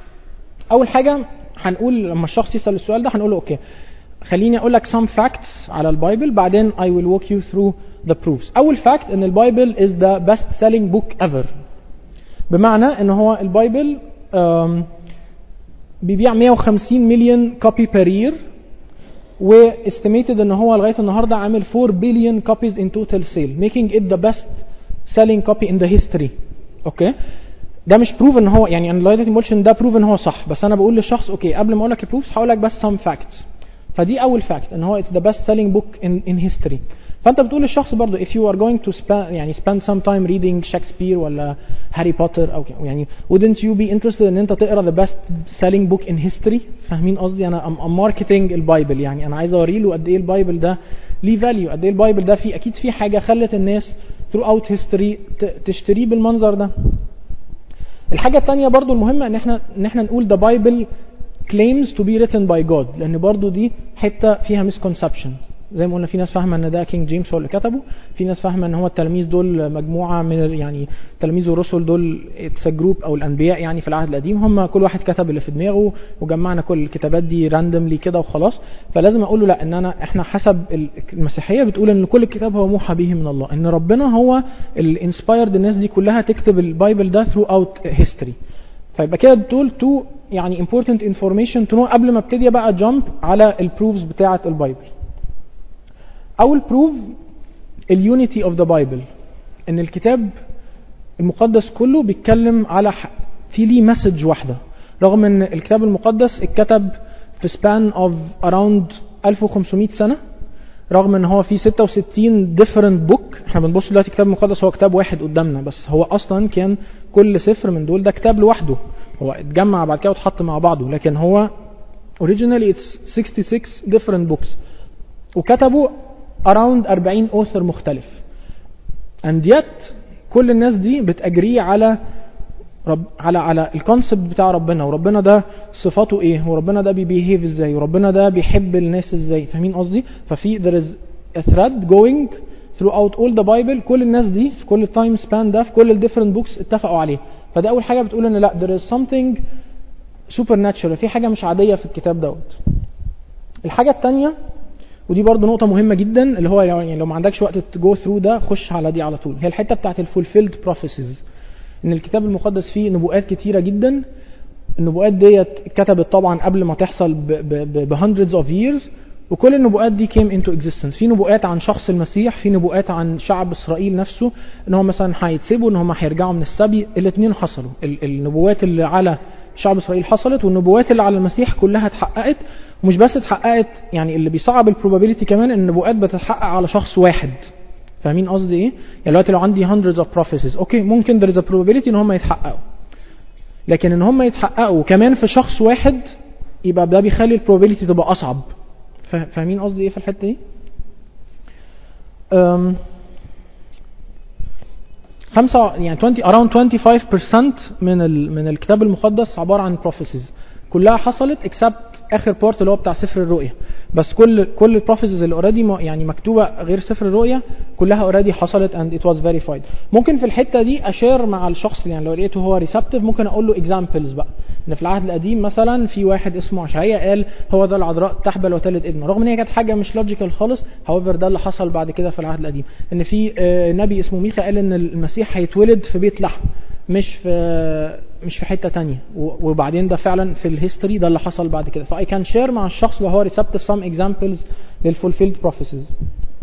اول حاجه هنقول لما الشخص يسال السؤال ده هنقول له اوكي خليني اقول لك some facts على البايبل بعدين I will walk you through the proofs اول fact ان البايبل is the best selling book ever بمعنى ان هو البايبل um, بيبيع 150 مليون كوبي بير يير واستيميتد ان هو لغايه النهارده عامل 4 بليون copies in total sale making it the best selling copy in the history اوكي ده مش بروف ان هو يعني انا لغايه دلوقتي ما بقولش ان ده بروف ان هو صح بس انا بقول للشخص اوكي قبل ما اقول لك البروفز هقول لك بس some facts فدي اول فاكت ان هو اتس ذا بيست سيلينج بوك ان ان هيستوري فانت بتقول للشخص برضه if you are going to spend يعني spend some time reading شكسبير ولا هاري بوتر او كده، يعني wouldn't you be interested ان انت تقرا the best selling book in history فاهمين قصدي انا I'm, I'm marketing البايبل يعني انا عايز اوري له قد ايه البايبل ده ليه فاليو قد ايه البايبل ده فيه اكيد فيه حاجه خلت الناس throughout history ت- تشتريه بالمنظر ده الحاجة التانية برضو المهمة ان احنا ان احنا نقول the Bible claims to be written by God لان برضو دي حتة فيها misconception زي ما قلنا في ناس فاهمة ان ده كينج جيمس هو اللي كتبه في ناس فاهمة ان هو التلاميذ دول مجموعة من ال- يعني التلاميذ والرسل دول اتس جروب او الانبياء يعني في العهد القديم هم كل واحد كتب اللي في دماغه وجمعنا كل الكتابات دي راندملي كده وخلاص فلازم اقول له لا ان انا احنا حسب ال- المسيحية بتقول ان كل الكتاب هو موحى به من الله ان ربنا هو اللي انسبايرد الناس دي كلها تكتب البايبل ده through out history فيبقى كده دول تو يعني important information to know قبل ما ابتدي بقى جامب على البروفز بتاعة البايبل اول بروف اليونيتي اوف ذا بايبل ان الكتاب المقدس كله بيتكلم على ح... في ليه مسج واحده رغم ان الكتاب المقدس اتكتب في سبان اوف اراوند 1500 سنه رغم ان هو في 66 different book احنا بنبص دلوقتي الكتاب المقدس هو كتاب واحد قدامنا بس هو اصلا كان كل سفر من دول ده كتاب لوحده هو اتجمع بعد كده واتحط مع بعضه لكن هو originally it's 66 different books وكتبوا around 40 author مختلف and yet كل الناس دي بتأجري على رب على على الكونسبت بتاع ربنا وربنا ده صفاته ايه وربنا ده بيبيهيف ازاي وربنا ده بيحب الناس ازاي فاهمين قصدي ففي there is a thread going throughout all the Bible كل الناس دي في كل التايم سبان ده في كل الديفرنت بوكس اتفقوا عليه فده اول حاجه بتقول ان لا there is something supernatural في حاجه مش عاديه في الكتاب دوت الحاجه الثانيه ودي برضو نقطة مهمة جدا اللي هو يعني لو ما عندكش وقت تجو ثرو ده خش على دي على طول هي الحتة بتاعت الفولفيلد بروفيسز ان الكتاب المقدس فيه نبوءات كتيرة جدا النبوءات ديت اتكتبت طبعا قبل ما تحصل ب hundreds of years وكل النبوءات دي came into existence في نبوءات عن شخص المسيح في نبوءات عن شعب اسرائيل نفسه ان هم مثلا هيتسيبوا ان هم هيرجعوا من السبي الاثنين حصلوا ال- النبوات اللي على شعب اسرائيل حصلت والنبوات اللي على المسيح كلها اتحققت ومش بس اتحققت يعني اللي بيصعب البروبابيلتي كمان ان النبوءات بتتحقق على شخص واحد فاهمين قصدي ايه؟ يعني دلوقتي لو عندي hundreds of prophecies اوكي ممكن there is a probability ان هم يتحققوا لكن ان هم يتحققوا كمان في شخص واحد يبقى ده بيخلي البروبابيلتي تبقى اصعب فا- فاهمين قصدي ايه في الحته دي؟ أم، خمسة يعني 20 around 25% من ال من الكتاب المقدس عبارة عن prophecies كلها حصلت except آخر بارت اللي هو بتاع سفر الرؤيا بس كل كل البروفيسز اللي اوريدي يعني مكتوبه غير سفر الرؤيا كلها اوريدي حصلت and it was verified ممكن في الحته دي اشير مع الشخص يعني لو لقيته هو ريسبتيف ممكن اقول له اكزامبلز بقى ان في العهد القديم مثلا في واحد اسمه اشعياء قال هو ده العذراء تحبل وتلد ابنه رغم ان هي كانت حاجه مش لوجيكال خالص هاويفر ده اللي حصل بعد كده في العهد القديم ان في آه، نبي اسمه ميخا قال ان المسيح هيتولد في بيت لحم مش في مش في حته تانية و- وبعدين ده فعلا في الهيستوري ده اللي حصل بعد كده فاي كان شير مع الشخص اللي هو receptive some examples للفولفيلد prophecies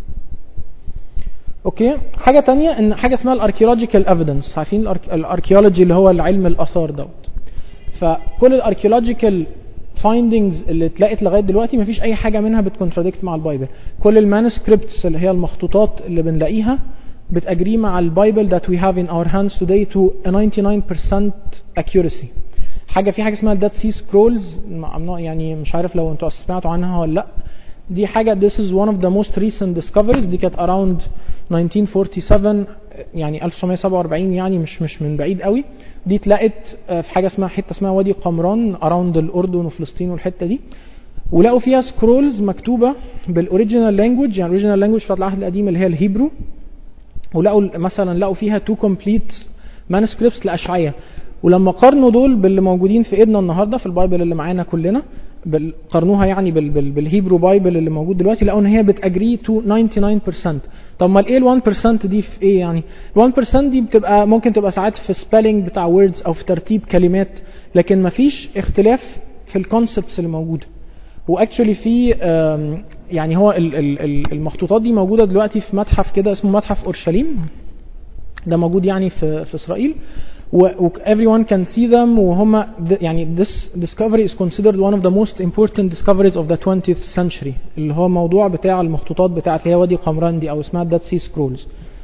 اوكي حاجه تانية ان حاجه اسمها الاركيولوجيكال ايفيدنس عارفين الاركيولوجي اللي هو العلم الاثار دوت فكل الاركيولوجيكال فايندنجز اللي اتلقت لغايه دلوقتي مفيش اي حاجه منها بتكونتراديكت مع البايبل كل المانuscripts اللي هي المخطوطات اللي بنلاقيها بتأجري مع البايبل that we have in our hands today to a 99% accuracy حاجه في حاجه اسمها الدات سي سكرولز يعني مش عارف لو انتوا سمعتوا عنها ولا لا دي حاجه this is one of the most recent discoveries دي كانت around 1947 يعني 1947 يعني مش مش من بعيد قوي دي اتلقت آه، في حاجه اسمها حته اسمها وادي قمران اراوند الاردن وفلسطين والحته دي ولقوا فيها سكرولز مكتوبه بالاوريجينال لانجوج يعني الاوريجينال لانجوج بتاعت العهد القديم اللي هي الهيبرو ولقوا مثلا لقوا فيها تو كومبليت مانuscripts لاشعياء ولما قارنوا دول باللي موجودين في ايدنا النهارده في البايبل اللي معانا كلنا بال- قارنوها يعني بال بال بالهيبرو بايبل اللي موجود دلوقتي لقوا ان هي بتاجري تو 99% طب ما ايه ال 1% دي في ايه يعني؟ ال 1% دي بتبقى ممكن تبقى ساعات في سبيلنج بتاع ووردز او في ترتيب كلمات لكن مفيش اختلاف في الكونسبتس اللي موجوده واكشولي في آم، يعني هو ال- ال- ال- المخطوطات دي موجوده دلوقتي في متحف كده اسمه متحف اورشليم ده موجود يعني في في اسرائيل و و- everyone can see them وهم th- يعني this discovery is considered one of the most important discoveries of the 20th century اللي هو موضوع بتاع المخطوطات بتاعت اللي هي وادي قمران دي او اسمها Dead Sea Scrolls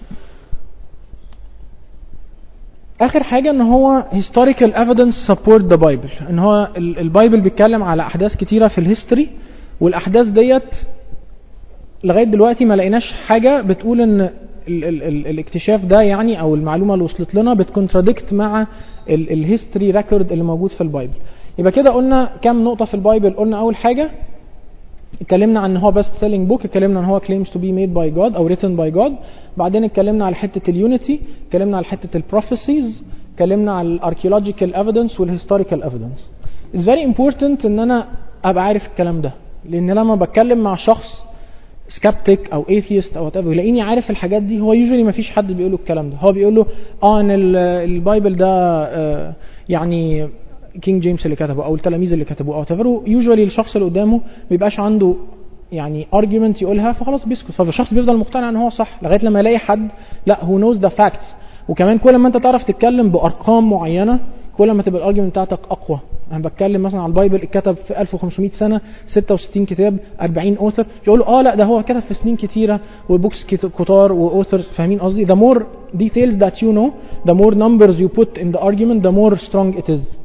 اخر حاجه ان هو historical evidence support the bible ان هو ال- البايبل بيتكلم على احداث كتيره في الهيستوري والاحداث ديت لغايه دلوقتي ما لقيناش حاجه بتقول ان ال ال ال الاكتشاف ده يعني او المعلومه اللي وصلت لنا بتكونتراديكت مع الهيستوري ريكورد اللي موجود في البايبل يبقى كده قلنا كام نقطه في البايبل قلنا اول حاجه اتكلمنا عن ان هو بيست سيلينج بوك اتكلمنا ان هو claims to be made by God او written by God بعدين اتكلمنا على حته اليونيتي اتكلمنا على حته البروفيسيز اتكلمنا على الاركيولوجيكال ايفيدنس والهيستوريكال ايفيدنس It's very important ان انا ابقى عارف الكلام ده لان لما بتكلم مع شخص سكابتيك او ايثيست او whatever يلاقيني عارف الحاجات دي هو يوجولي ما فيش حد بيقول له الكلام ده هو بيقول له اه ان ال- البايبل ده آه، يعني كينج جيمس اللي كتبه او التلاميذ اللي كتبوه او whatever يوجولي الشخص اللي قدامه ما بيبقاش عنده يعني argument يقولها فخلاص بيسكت فالشخص بيفضل مقتنع ان هو صح لغايه لما يلاقي حد لا هو نوز ذا فاكتس وكمان كل ما انت تعرف تتكلم بارقام معينه كل ما تبقى الارجيومنت بتاعتك اقوى انا بتكلم مثلا على البايبل اتكتب في 1500 سنه 66 كتاب 40 اوثر يقولوا اه لا ده هو كتب في سنين كتيره وبوكس كت- كتار واوثرز فاهمين قصدي the more details that you know the more numbers you put in the argument the more strong it is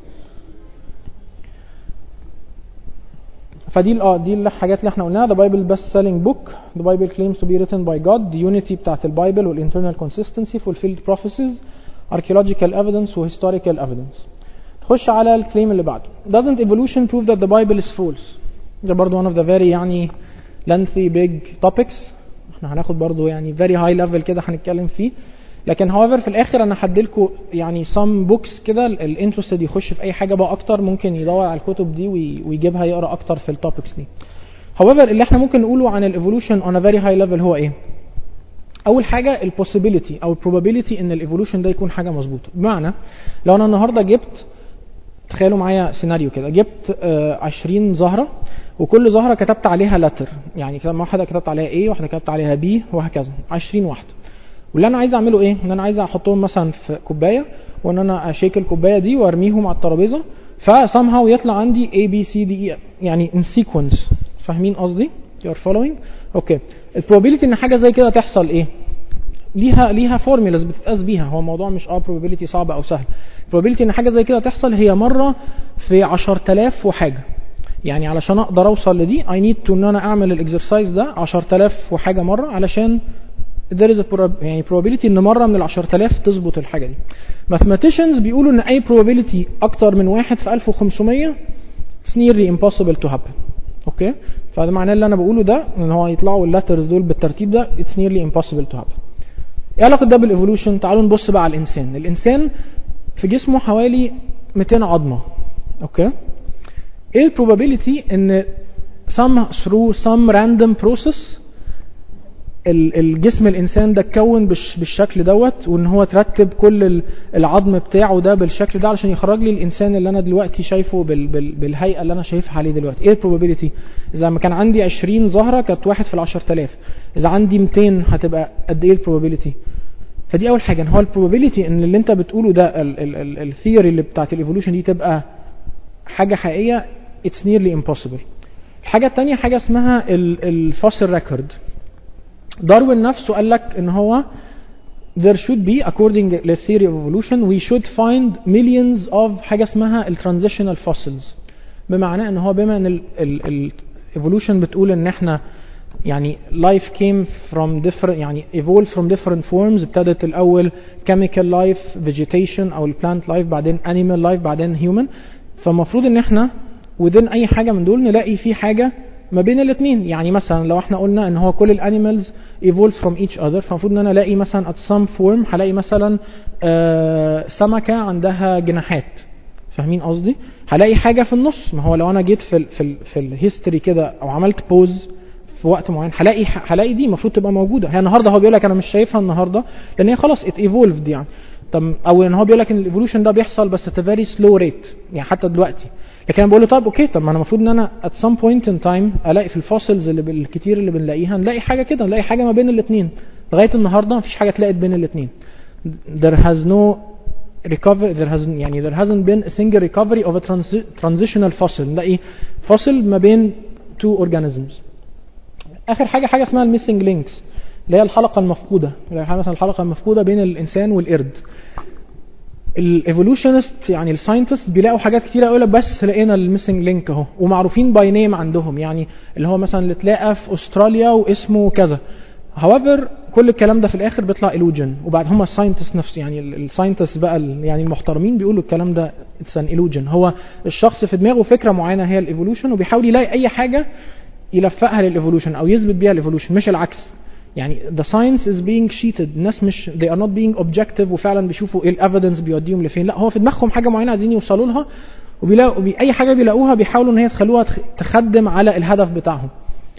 فدي ال- اه دي الحاجات اللي احنا قلناها the Bible best selling book the Bible claims to be written by God the unity بتاعت البايبل والinternal consistency fulfilled prophecies archaeological evidence و historical evidence نخش على الكليم اللي بعده doesn't evolution prove that the Bible is false ده برضو one of the very يعني lengthy big topics احنا هناخد برضو يعني very high level كده هنتكلم فيه لكن however في الاخر انا هديلكوا يعني some books كده الانترستد يخش في اي حاجه بقى اكتر ممكن يدور على الكتب دي وي- ويجيبها يقرا اكتر في التوبكس دي however اللي احنا ممكن نقوله عن الايفولوشن on a very high level هو ايه اول حاجه البوسيبيليتي او البروبابيليتي ان الايفولوشن ده يكون حاجه مظبوطه بمعنى لو انا النهارده جبت تخيلوا معايا سيناريو كده جبت آه 20 زهره وكل زهره كتبت عليها لتر يعني كده واحده كتبت عليها A واحده كتبت عليها B وهكذا 20 واحده واللي انا عايز اعمله ايه ان انا عايز احطهم مثلا في كوبايه وان انا اشيك الكوبايه دي وارميهم على الترابيزه فسامهاو يطلع عندي A B C D E يعني in sequence فاهمين قصدي you are following اوكي البروبابيلتي ان حاجه زي كده تحصل ايه ليها ليها فورمولاز بتتقاس بيها هو الموضوع مش اه probability صعب او سهل probability ان حاجه زي كده تحصل هي مره في 10000 وحاجه يعني علشان اقدر اوصل لدي I need to ان انا اعمل الاكسرسايز ده 10000 وحاجه مره علشان there is a prob- يعني probability ان مره من ال 10000 تظبط الحاجه دي mathematicians بيقولوا ان اي probability اكتر من واحد في 1500 it's nearly impossible to happen اوكي فده معناه اللي انا بقوله ده ان هو يطلعوا اللاترز دول بالترتيب ده it's nearly impossible to happen ايه علاقه ده بالايفولوشن تعالوا نبص بقى على الانسان الانسان في جسمه حوالي 200 عظمه اوكي ايه البروبابيلتي ان some through some random process الجسم الانسان ده اتكون بالشكل دوت وان هو ترتب كل العظم بتاعه ده بالشكل ده علشان يخرج لي الانسان اللي انا دلوقتي شايفه بال بال بالهيئه اللي انا شايفها عليه دلوقتي ايه البروبابيلتي اذا ما كان عندي 20 زهره كانت واحد في ال 10000 اذا عندي 200 هتبقى قد ايه البروبابيلتي فدي اول حاجه ان هو البروبابيلتي ان اللي انت بتقوله ده الثيوري اللي بتاعت الايفولوشن دي تبقى حاجه حقيقيه اتس نيرلي امبوسيبل الحاجه الثانيه حاجه اسمها الفوسل ريكورد داروين نفسه قال لك ان هو there should be according to the theory of evolution we should find millions of حاجة اسمها ال transitional fossils بمعنى ان هو بما ان ال ال ال evolution بتقول ان احنا يعني life came from different يعني evolved from different forms ابتدت الاول chemical life vegetation او ال plant life بعدين animal life بعدين human فالمفروض ان احنا within اي حاجة من دول نلاقي في حاجة ما بين الاثنين يعني مثلا لو احنا قلنا ان هو كل الانيمالز evolve from each other فالمفروض ان انا الاقي مثلا at some form هلاقي مثلا آه سمكه عندها جناحات فاهمين قصدي هلاقي حاجه في النص ما هو لو انا جيت في ال في ال في الهيستوري كده او عملت بوز في وقت معين هلاقي هلاقي دي المفروض تبقى موجوده هي النهارده هو بيقول لك انا مش شايفها النهارده لان هي خلاص ات ايفولفد يعني طب او ان هو بيقول لك ان الايفولوشن ده بيحصل بس at a very slow rate يعني حتى دلوقتي لكن انا بقول له طب اوكي طب ما انا المفروض ان انا at some point in time الاقي في الفوسلز اللي الكتير اللي بنلاقيها نلاقي حاجه كده نلاقي حاجه ما بين الاثنين لغايه النهارده مفيش حاجه اتلاقت بين الاثنين there has no recover there has يعني there hasn't been a single recovery of a transi transitional fossil نلاقي فوسل ما بين two organisms اخر حاجه حاجه اسمها الميسنج لينكس اللي هي الحلقه المفقوده اللي هي مثلا الحلقه المفقوده بين الانسان والقرد الايفولوشنست يعني الساينتست بيلاقوا حاجات كتيره قوي بس لقينا الميسنج لينك اهو ومعروفين باي نيم عندهم يعني اللي هو مثلا اللي تلاقى في استراليا واسمه كذا however كل الكلام ده في الاخر بيطلع illusion وبعد هم الساينتست نفس يعني الساينتست بقى يعني المحترمين بيقولوا الكلام ده اتس ان illusion هو الشخص في دماغه فكره معينه هي الايفولوشن وبيحاول يلاقي اي حاجه يلفقها للايفولوشن او يثبت بيها الايفولوشن مش العكس يعني the science is being cheated الناس مش they are not being objective وفعلا بيشوفوا ايه الايفيدنس بيوديهم لفين لا هو في دماغهم حاجه معينه عايزين يوصلوا لها وبيلاقوا بي اي حاجه بيلاقوها بيحاولوا ان هي تخلوها تخدم على الهدف بتاعهم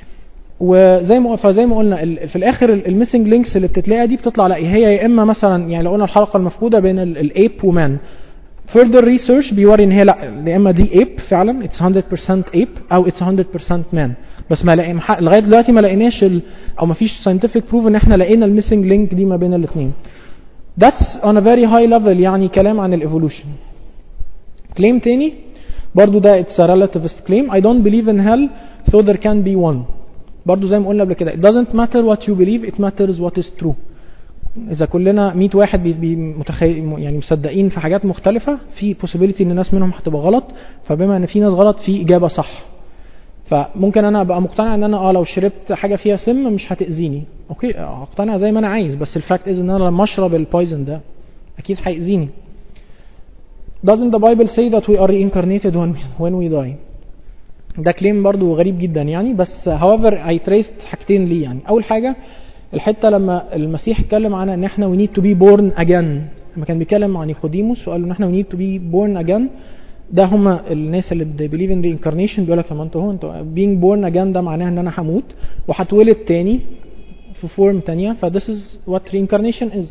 وزي ما فزي ما قلنا في الاخر الميسنج لينكس اللي بتتلاقى دي بتطلع لا هي يا اما مثلا يعني لو قلنا الحلقه المفقوده بين الايب ومان further research بيوري ان هي لا يا اما دي ape فعلا it's 100% ape او it's 100% man بس ما لقي لغايه دلوقتي ما لقيناش ال... او ما فيش scientific proof ان احنا لقينا الميسنج لينك دي ما بين الاثنين that's on a very high level يعني كلام عن الايفولوشن كليم تاني برضو ده it's a relativist claim I don't believe in hell so there can be one برضو زي ما قلنا قبل كده it doesn't matter what you believe it matters what is true اذا كلنا 100 واحد بي بي متخيل يعني مصدقين في حاجات مختلفه في possibility ان ناس منهم هتبقى غلط فبما ان في ناس غلط في اجابه صح فممكن انا ابقى مقتنع ان انا اه لو شربت حاجه فيها سم مش هتاذيني اوكي اقتنع زي ما انا عايز بس الفاكت از ان انا لما اشرب البويزن ده اكيد هيأذيني doesn't the Bible say that we are reincarnated when, when we die ده كليم برضو غريب جدا يعني بس however I traced حاجتين ليه يعني اول حاجه الحته لما المسيح اتكلم عنها ان احنا we need to be born again لما كان بيتكلم عن نيقوديموس وقال ان احنا we need to be born again ده هما الناس اللي they believe in reincarnation بيقول لك لما انتوا هو انتوا being born again ده معناها ان انا هموت وهتولد تاني في فورم تانية ف this is what reincarnation is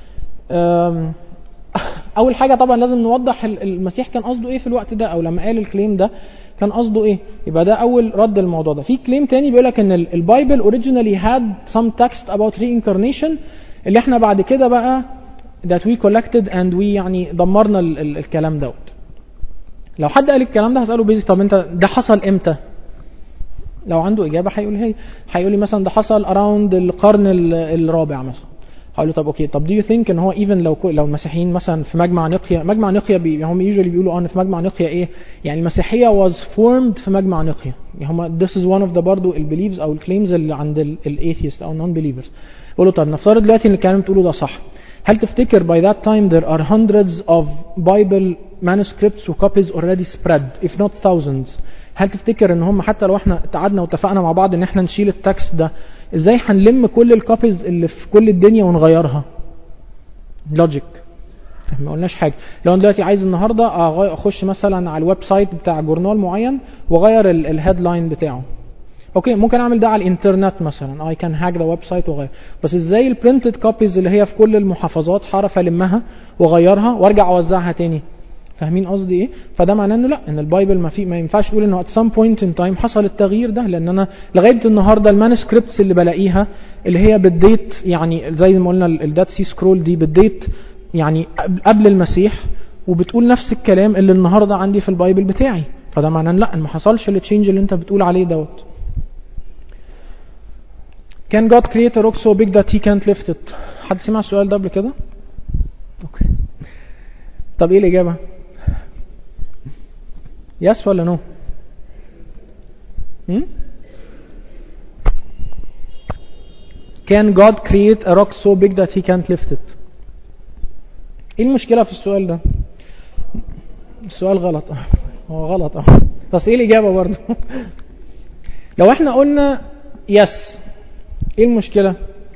اول حاجه طبعا لازم نوضح المسيح كان قصده ايه في الوقت ده او لما قال الكليم ده كان قصده ايه يبقى ده اول رد الموضوع ده في كليم تاني بيقول لك ان البايبل اوريجينالي هاد some text about reincarnation اللي احنا بعد كده بقى that we collected and we يعني دمرنا ال ال الكلام دوت لو حد قال الكلام ده هساله بيزي طب انت ده حصل امتى لو عنده اجابه هيقولها لي هيقول لي مثلا ده حصل اراوند القرن الرابع مثلا هقول له طب اوكي طب دو يو ثينك ان هو ايفن لو لو المسيحيين مثلا في مجمع نقيا مجمع نقيا بي هم يوجوالي بيقولوا اه في مجمع نقيا ايه يعني المسيحيه واز فورمد في مجمع نقيا يعني هم this is one of the برضه البيليفز او الكليمز اللي عند الايثيست او النون بيليفرز بقول له طب نفترض دلوقتي ان الكلام بتقوله ده صح هل تفتكر by that time there are hundreds of Bible manuscripts و copies already spread if not thousands هل تفتكر ان هم حتى لو احنا قعدنا واتفقنا مع بعض ان احنا نشيل التكست ده ازاي هنلم كل الكوبيز اللي في كل الدنيا ونغيرها لوجيك ما قلناش حاجه لو انا دلوقتي عايز النهارده أغ- اخش مثلا على الويب سايت بتاع جورنال معين واغير الهيدلاين بتاعه اوكي ممكن اعمل ده على الانترنت مثلا اي كان هاك ذا ويب سايت واغير بس ازاي البرنتد كوبيز اللي هي في كل المحافظات هعرف المها واغيرها وارجع اوزعها تاني فاهمين قصدي ايه فده معناه انه لا ان البايبل ما في ما ينفعش تقول انه at some point in time حصل التغيير ده لان انا لغايه النهارده المانuscripts اللي بلاقيها اللي هي بالديت يعني زي ما قلنا الدات سي سكرول دي بالديت يعني قبل- قبل المسيح وبتقول نفس الكلام اللي النهارده عندي في البايبل بتاعي فده معناه إن لا إن ما حصلش التشينج اللي انت بتقول عليه دوت Can God create a rock so big that he can't lift it؟ حد سمع السؤال ده قبل كده؟ اوكي طب ايه الإجابة؟ يس ولا نو؟ no? Can God create a rock so big that he can't lift it؟ ايه المشكلة في السؤال ده؟ السؤال غلط هو غلط اه بس ايه الإجابة برضه؟ لو احنا قلنا يس ايه المشكلة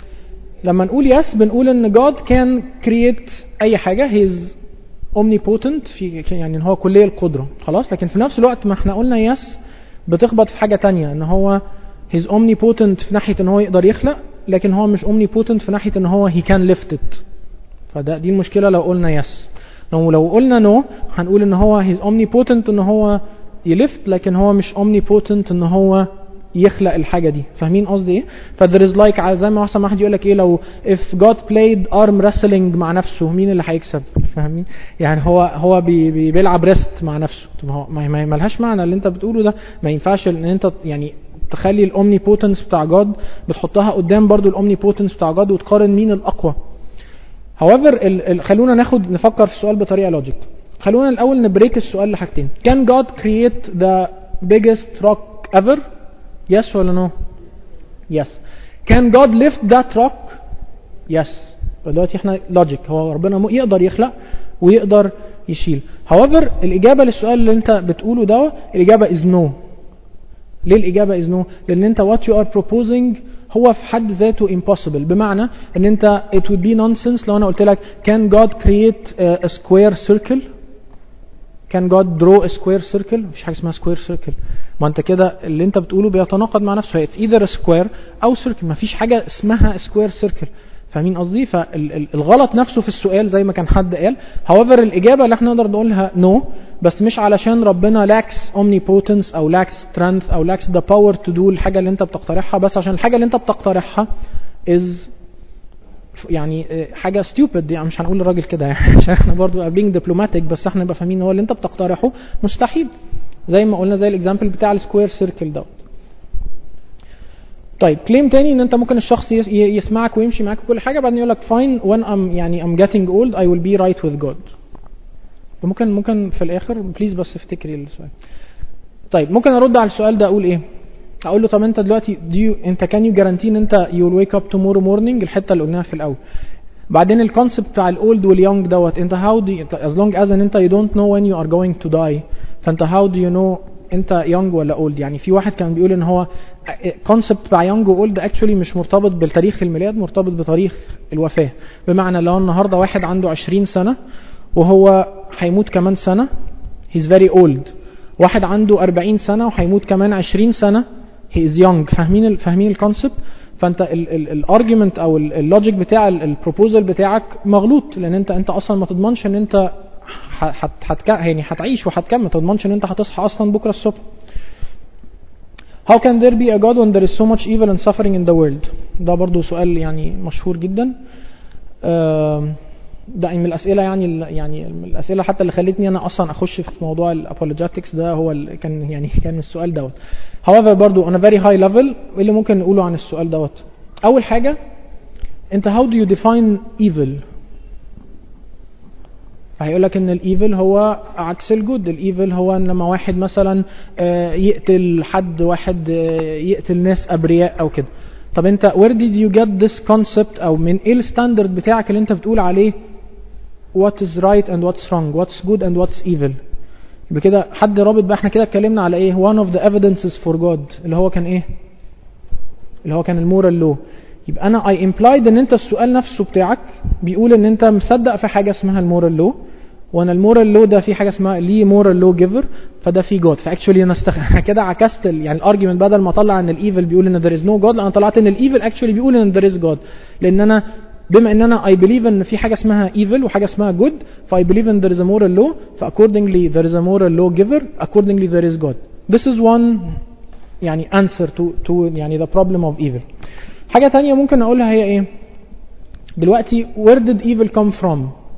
لما نقول يس بنقول ان God can create اي حاجة he is omnipotent في يعني ان هو كلية القدرة خلاص لكن في نفس الوقت ما احنا قلنا يس بتخبط في حاجة تانية ان هو he is omnipotent في ناحية ان هو يقدر يخلق لكن هو مش omnipotent في ناحية ان هو he can lift it فده دي المشكلة لو قلنا يس لو لو قلنا نو هنقول ان هو he is omnipotent ان هو يلفت لكن هو مش omnipotent ان هو يخلق الحاجه دي فاهمين قصدي ايه ف there is like زي ما احسن واحد يقول لك ايه لو if God played arm wrestling مع نفسه مين اللي هيكسب فاهمين يعني هو هو بي بي بيلعب ريست مع نفسه طب هو ما ما- ملهاش معنى اللي انت بتقوله ده ما ينفعش ان انت يعني تخلي الاومني بوتنس بتاع جاد بتحطها قدام برضو الاومني بوتنس بتاع جاد وتقارن مين الاقوى however ال ال خلونا ناخد نفكر في السؤال بطريقه لوجيك خلونا الاول نبريك السؤال لحاجتين can God create the biggest rock ever yes ولا no yes can God lift that rock yes دلوقتي احنا لوجيك هو ربنا م- يقدر يخلق ويقدر يشيل however الاجابه للسؤال اللي انت بتقوله ده الاجابه is no ليه الإجابة is no؟ لأن أنت what you are proposing هو في حد ذاته impossible بمعنى أن أنت it would be nonsense لو أنا قلت لك can God create a, a square circle can God draw a square circle مفيش حاجة اسمها square circle ما أنت كده اللي أنت بتقوله بيتناقض مع نفسه it's either a square أو circle مفيش حاجة اسمها square circle فاهمين قصدي فالغلط نفسه في السؤال زي ما كان حد قال however الإجابة اللي احنا نقدر نقولها no بس مش علشان ربنا lacks omnipotence أو lacks strength أو lacks the power to do الحاجة اللي أنت بتقترحها بس عشان الحاجة اللي أنت بتقترحها is يعني آه، حاجة stupid يعني مش هنقول للراجل كده يعني عشان احنا برضو are being diplomatic بس احنا نبقى فاهمين هو اللي انت بتقترحه مستحيل زي ما قلنا زي الاكزامبل بتاع السكوير سيركل دوت طيب كليم تاني ان انت ممكن الشخص يس- ي- يسمعك ويمشي معاك كل حاجه بعدين يقول لك fine when I'm يعني I'm getting old I will be right with God ممكن ممكن في الاخر بليز بس افتكري السؤال طيب ممكن ارد على السؤال ده اقول ايه اقول له طب انت دلوقتي do you, انت can you guarantee ان انت you will wake up tomorrow morning الحته اللي قلناها في الاول بعدين الكونسبت بتاع الاولد واليونج دوت انت how do you, as long as ان انت you don't know when you are going to die فانت how do you know انت يونج ولا اولد يعني في واحد كان بيقول ان هو كونسبت بتاع يونج واولد اكشولي مش مرتبط بالتاريخ الميلاد مرتبط بتاريخ الوفاه بمعنى لو النهارده واحد عنده 20 سنه وهو هيموت كمان سنه he's very old واحد عنده 40 سنه وهيموت كمان 20 سنه he is young فاهمين ال فاهمين الكونسبت فانت الارجيومنت او اللوجيك بتاع البروبوزال بتاعك مغلوط لان انت انت اصلا ما تضمنش ان انت ح- هت هت يعني هتعيش وهتكمل ما تضمنش ان انت هتصحى اصلا بكره الصبح How can there be a God when there is so much evil and suffering in the world؟ ده برضو سؤال يعني مشهور جدا. آم، ده من الاسئله يعني ال- يعني من الاسئله حتى اللي خلتني انا اصلا اخش في موضوع الابولوجيتكس ده هو اللي كان يعني كان السؤال دوت. However برضو on a very high level ايه اللي ممكن نقوله عن السؤال دوت؟ اول حاجه انت how do you define evil؟ فهيقول لك ان الايفل هو عكس الجود الايفل هو ان لما واحد مثلا آه، يقتل حد واحد آه، يقتل ناس ابرياء او كده طب انت where did you get this concept او من ايه الستاندرد بتاعك اللي انت بتقول عليه what is right and what's wrong what's good and what's evil بكده حد رابط بقى احنا كده اتكلمنا على ايه one of the evidences for God اللي هو كان ايه اللي هو كان المورال لو يبقى انا I implied ان انت السؤال نفسه بتاعك بيقول ان انت مصدق في حاجه اسمها المورال لو وانا المورال لو ده في حاجه اسمها ليه مورال لو جيفر فده في جود فاكشولي انا استخ... كده عكست ال... يعني الارجيومنت بدل ما اطلع ان الايفل بيقول ان there is no God لا انا طلعت ان الايفل اكشولي بيقول ان there is God لان انا بما ان انا I believe ان في حاجه اسمها evil وحاجه اسمها good ف I believe in there is a moral law ف accordingly there is a moral law giver accordingly there is God this is one يعني answer to to يعني the problem of evil حاجه تانية ممكن اقولها هي ايه دلوقتي where did evil come from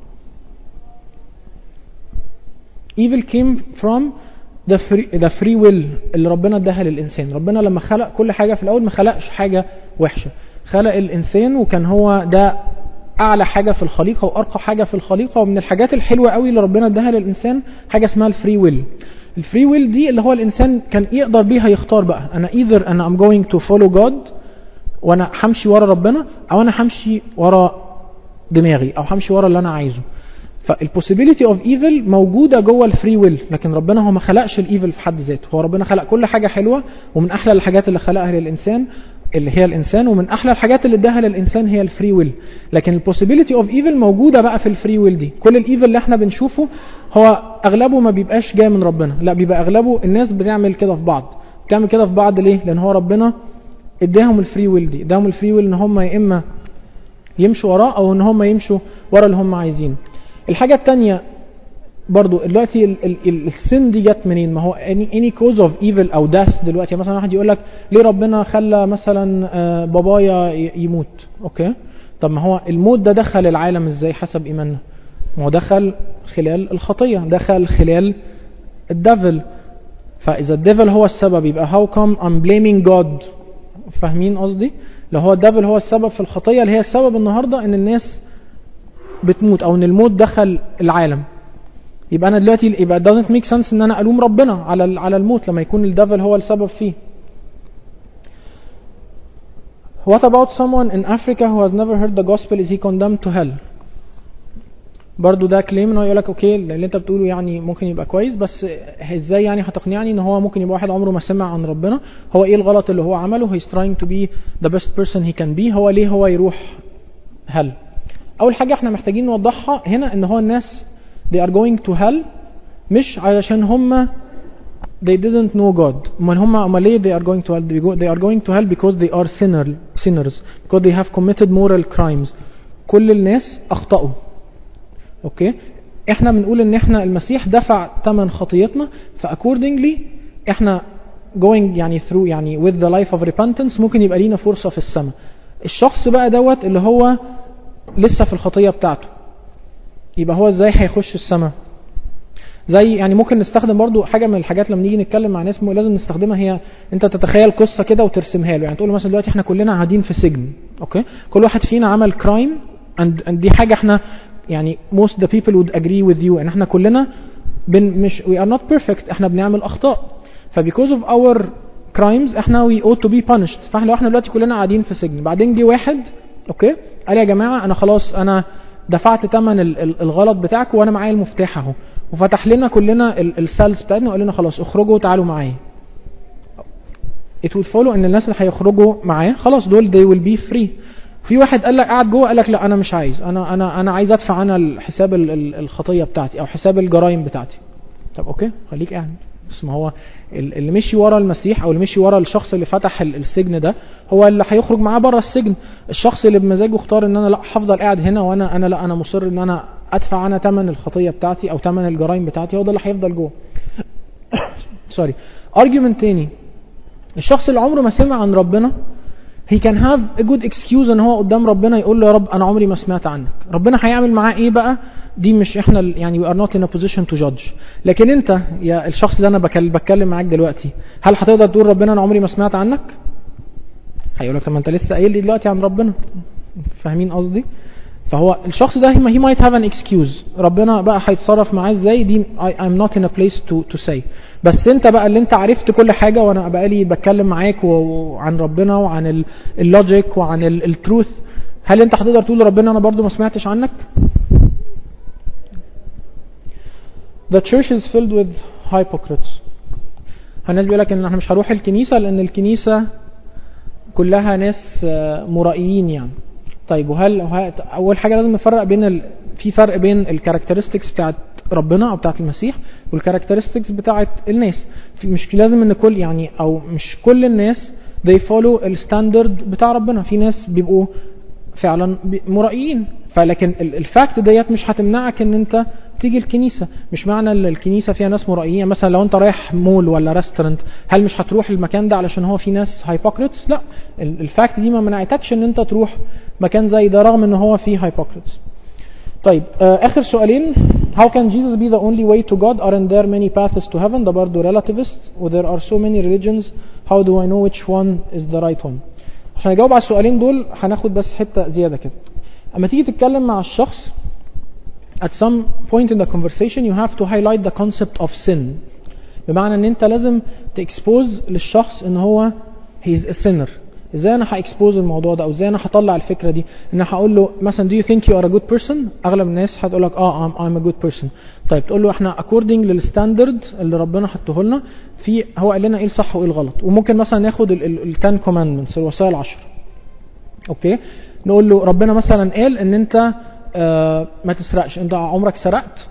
evil came from the free, the free will اللي ربنا اداها للانسان ربنا لما خلق كل حاجه في الاول ما خلقش حاجه وحشه خلق الانسان وكان هو ده اعلى حاجه في الخليقه وارقى حاجه في الخليقه ومن الحاجات الحلوه قوي اللي ربنا اداها للانسان حاجه اسمها الفري ويل الفري ويل دي اللي هو الانسان كان يقدر بيها يختار بقى انا ايذر انا ام جوينج تو فولو جاد وانا همشي ورا ربنا او انا همشي ورا دماغي او همشي ورا اللي انا عايزه فالبوسيبيليتي اوف ايفل موجوده جوه الفري ويل لكن ربنا هو ما خلقش الايفل في حد ذاته هو ربنا خلق كل حاجه حلوه ومن احلى الحاجات اللي خلقها للانسان اللي هي الانسان ومن احلى الحاجات اللي اداها للانسان هي الفري ويل لكن البوسيبيليتي اوف ايفل موجوده بقى في الفري ويل دي كل الايفل اللي احنا بنشوفه هو اغلبه ما بيبقاش جاي من ربنا لا بيبقى اغلبه الناس بتعمل كده في بعض بتعمل كده في بعض ليه لان هو ربنا اداهم الفري ويل دي اداهم الفري ويل ان هم يا اما يمشوا وراه او ان هم يمشوا ورا اللي هم عايزينه الحاجه الثانيه برضو دلوقتي السن دي جت منين ما هو any, any cause of evil او death دلوقتي مثلا واحد يقول لك ليه ربنا خلى مثلا بابايا يموت اوكي طب ما هو الموت ده دخل العالم ازاي حسب ايماننا ما هو دخل خلال الخطيه دخل خلال الديفل فاذا الديفل هو السبب يبقى how come I'm blaming God فاهمين قصدي لو هو الديفل هو السبب في الخطيه اللي هي السبب النهارده ان الناس بتموت او ان الموت دخل العالم يبقى انا دلوقتي يبقى doesn't make sense ان انا الوم ربنا على على الموت لما يكون الديفل هو السبب فيه What about someone in Africa who has never heard the gospel is he condemned to hell برضو ده كليم ان هو يقول لك اوكي اللي انت بتقوله يعني ممكن يبقى كويس بس ازاي يعني هتقنعني ان هو ممكن يبقى واحد عمره ما سمع عن ربنا هو ايه الغلط اللي هو عمله he's trying to be the best person he can be هو ليه هو يروح هل اول حاجه احنا محتاجين نوضحها هنا ان هو الناس they are going to hell مش علشان هم they didn't know God امال هم امال ليه they are going to hell they, go, they are going to hell because they are sinner, sinners because they have committed moral crimes كل الناس اخطأوا اوكي احنا بنقول ان احنا المسيح دفع ثمن خطيتنا فاكوردنجلي احنا going يعني through يعني with the life of repentance ممكن يبقى لينا فرصة في السماء الشخص بقى دوت اللي هو لسه في الخطية بتاعته يبقى هو ازاي هيخش السماء زي يعني ممكن نستخدم برضو حاجة من الحاجات لما نيجي نتكلم مع ناس لازم نستخدمها هي انت تتخيل قصة كده وترسمها له يعني تقول له مثلا دلوقتي احنا كلنا قاعدين في سجن اوكي كل واحد فينا عمل كرايم and, and دي حاجة احنا يعني most the people would agree with you ان احنا كلنا بن مش we are not perfect احنا بنعمل اخطاء ف because of our crimes احنا we ought to be punished فاحنا لو احنا دلوقتي كلنا قاعدين في سجن بعدين جه واحد اوكي قال يا جماعة انا خلاص انا دفعت ثمن الغلط بتاعك وانا معايا المفتاح اهو وفتح لنا كلنا السيلز بتاعتنا وقال لنا خلاص اخرجوا تعالوا معايا it would follow ان الناس اللي هيخرجوا معاه خلاص دول they will be free في واحد قال لك قاعد جوه قال لك لا انا مش عايز انا انا انا عايز ادفع انا حساب الخطيه بتاعتي او حساب الجرائم بتاعتي طب اوكي خليك قاعد بس ما هو اللي مشي ورا المسيح او اللي مشي ورا الشخص اللي فتح السجن ده هو اللي هيخرج معاه بره السجن الشخص اللي بمزاجه اختار ان انا لا هفضل قاعد هنا وانا انا لا انا مصر ان انا ادفع انا ثمن الخطيه بتاعتي او ثمن الجرائم بتاعتي هو ده اللي هيفضل جوه سوري ارجيومنت تاني الشخص اللي عمره ما سمع عن ربنا he can have a good excuse ان هو قدام ربنا يقول له يا رب انا عمري ما سمعت عنك ربنا هيعمل معاه ايه بقى دي مش احنا يعني we are not in a position to judge لكن انت يا الشخص اللي انا بتكلم معاك دلوقتي هل هتقدر تقول ربنا انا عمري ما سمعت عنك هيقول لك طب ما انت لسه قايل لي دلوقتي عن ربنا فاهمين قصدي فهو الشخص ده he might have an excuse ربنا بقى هيتصرف معاه ازاي دي I, I'm not in a place to, to say بس انت بقى اللي انت عرفت كل حاجة وانا بقالي بتكلم معاك وعن ربنا وعن اللوجيك وعن التروث هل انت هتقدر تقول ربنا انا برضو ما سمعتش عنك The church is filled with hypocrites الناس بيقول لك ان احنا مش هروح الكنيسة لان الكنيسة كلها ناس آه، مرائيين يعني طيب وهل وه- اول حاجه لازم نفرق بين ال... في فرق بين الكاركترستكس بتاعت ربنا او بتاعت المسيح والكاركترستكس بتاعت الناس في مش لازم ان كل يعني او مش كل الناس they follow الستاندرد بتاع ربنا في ناس بيبقوا فعلا بي- مرائيين فلكن ال- الفاكت ديت مش هتمنعك ان انت تيجي الكنيسه مش معنى ان الكنيسه فيها ناس مرائيين مثلا لو انت رايح مول ولا ريستورنت هل مش هتروح المكان ده علشان هو فيه ناس هايبوكريتس لا ال- الفاكت دي ما منعتكش ان انت تروح مكان زي ده رغم ان هو فيه هايبوكريتس طيب آه اخر سؤالين how can Jesus be the only way to God aren't there many paths to heaven ده برضه relativist و there are so many religions how do I know which one is the right one عشان اجاوب على السؤالين دول هناخد بس حته زياده كده اما تيجي تتكلم مع الشخص at some point in the conversation you have to highlight the concept of sin بمعنى ان انت لازم تكسبوز للشخص ان هو he is a sinner ازاي انا هاكسبوز الموضوع ده او ازاي انا هطلع الفكره دي ان أنا هقول له مثلا do you think you are a good person اغلب الناس هتقول لك اه I'm, I'm a good person طيب تقول له احنا according للستاندرد اللي ربنا حطه لنا في هو قال لنا ايه الصح وايه الغلط وممكن مثلا ناخد ال 10 commandments الوصايا العشر اوكي نقول له ربنا مثلا قال ان انت آه ما تسرقش انت عمرك سرقت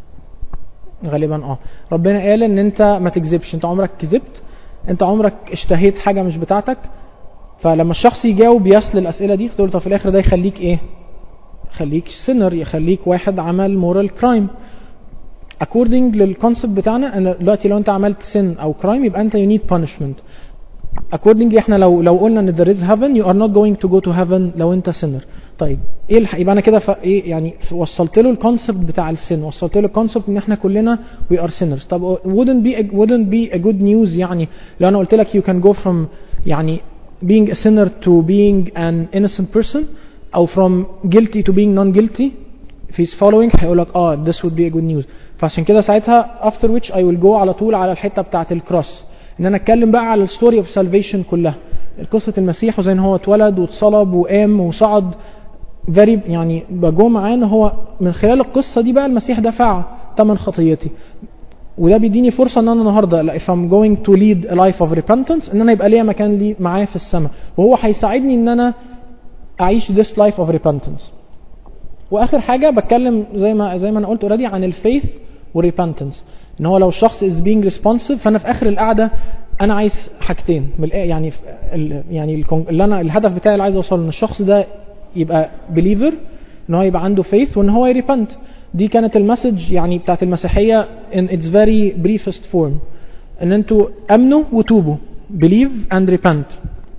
غالبا اه ربنا قال ان انت ما تكذبش انت عمرك كذبت انت عمرك اشتهيت حاجه مش بتاعتك فلما الشخص يجاوب يس للاسئله دي تقول له طب في الاخر ده يخليك ايه يخليك سينر يخليك واحد عمل مورال كرايم according للكونسبت بتاعنا ان دلوقتي لو انت عملت سن او كرايم يبقى انت you need punishment accordingly احنا لو لو قلنا ان there is heaven you are not going to go to heaven لو انت sinner طيب ايه الح... يبقى انا كده ف... ايه يعني ف- وصلت له الكونسبت بتاع السن وصلت له الكونسبت ان احنا كلنا we are sinners طب wouldn't be a, wouldn't be a good news يعني لو انا قلت لك you can go from يعني being a sinner to being an innocent person او from guilty to being non guilty if he's following هيقول لك اه this would be a good news فعشان كده ساعتها after which I will go على طول على الحته بتاعت الكروس ان انا اتكلم بقى على الستوري اوف سالفيشن كلها قصه المسيح وزي ان هو اتولد واتصلب وقام وصعد very يعني بجو معاه ان هو من خلال القصه دي بقى المسيح دفع ثمن خطيتي وده بيديني فرصه ان انا النهارده لا, if I'm going to lead a life of repentance ان انا يبقى ليا مكان لي معاه في السماء وهو هيساعدني ان انا اعيش this life of repentance واخر حاجه بتكلم زي ما زي ما انا قلت اوريدي عن الفيث والريبنتنس ان هو لو الشخص is being responsive فانا في اخر القعده انا عايز حاجتين من الآ- يعني في ال- يعني الكون- اللي انا الهدف بتاعي اللي عايز اوصله ان الشخص ده يبقى believer ان هو يبقى عنده faith وان هو يريبنت دي كانت المسج يعني بتاعت المسيحيه in its very briefest form ان انتوا امنوا وتوبوا believe and repent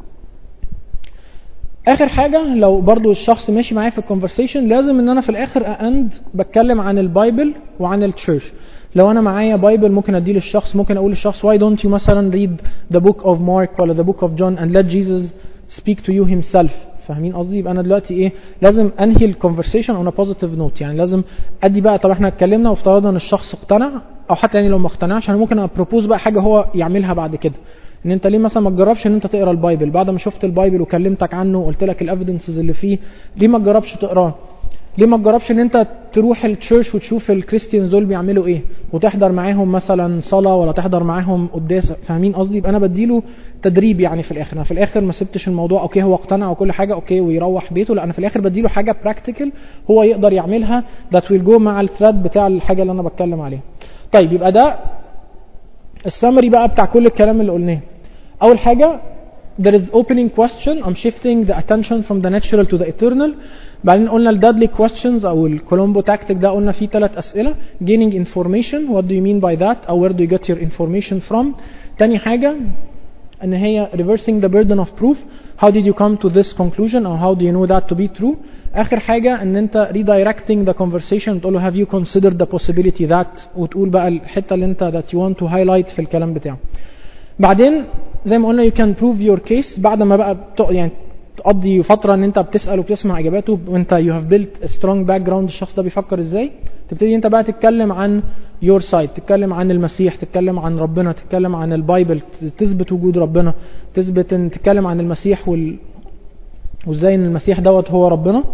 اخر حاجه لو برضو الشخص ماشي معايا في الكونفرسيشن لازم ان انا في الاخر اند بتكلم عن البايبل وعن التشيرش لو انا معايا بايبل ممكن اديه للشخص ممكن اقول للشخص why don't you مثلا read the book of Mark ولا the book of John and let Jesus speak to you himself فاهمين قصدي يبقى انا دلوقتي ايه لازم انهي الكونفرسيشن اون بوزيتيف نوت يعني لازم ادي بقى طب احنا اتكلمنا وافترضنا ان الشخص اقتنع او حتى يعني لو ما اقتنعش انا ممكن ابروبوز بقى حاجه هو يعملها بعد كده ان انت ليه مثلا ما تجربش ان انت تقرا البايبل بعد ما شفت البايبل وكلمتك عنه وقلت لك الافيدنسز اللي فيه ليه ما تجربش تقراه ليه ما تجربش ان انت تروح التشيرش وتشوف الكريستيانز دول بيعملوا ايه وتحضر معاهم مثلا صلاه ولا تحضر معاهم قداس فاهمين قصدي يبقى انا بديله تدريب يعني في الاخر انا في الاخر ما سبتش الموضوع اوكي هو اقتنع وكل حاجه اوكي ويروح بيته لا انا في الاخر بديله حاجه براكتيكال هو يقدر يعملها ذات ويل جو مع الثريد بتاع الحاجه اللي انا بتكلم عليها طيب يبقى ده السمري بقى بتاع كل الكلام اللي قلناه اول حاجه there is opening question I'm shifting the attention from the natural to the eternal بعدين قلنا ال Dudley questions او الكولومبو تاكتيك ده قلنا فيه ثلاث اسئله gaining information what do you mean by that او where do you get your information from تاني حاجه ان هي reversing the burden of proof how did you come to this conclusion or how do you know that to be true اخر حاجه ان انت redirecting the conversation تقول له have you considered the possibility that وتقول بقى الحته اللي انت that you want to highlight في الكلام بتاعه بعدين زي ما قلنا you can prove your case بعد ما بقى بتق... يعني تقضي فترة ان انت بتسأل وبتسمع اجاباته وانت you have built a strong background الشخص ده بيفكر ازاي تبتدي انت بقى تتكلم عن your side تتكلم عن المسيح تتكلم عن ربنا تتكلم عن البايبل تثبت وجود ربنا تثبت ان تتكلم عن المسيح وال... وازاي ان المسيح دوت هو ربنا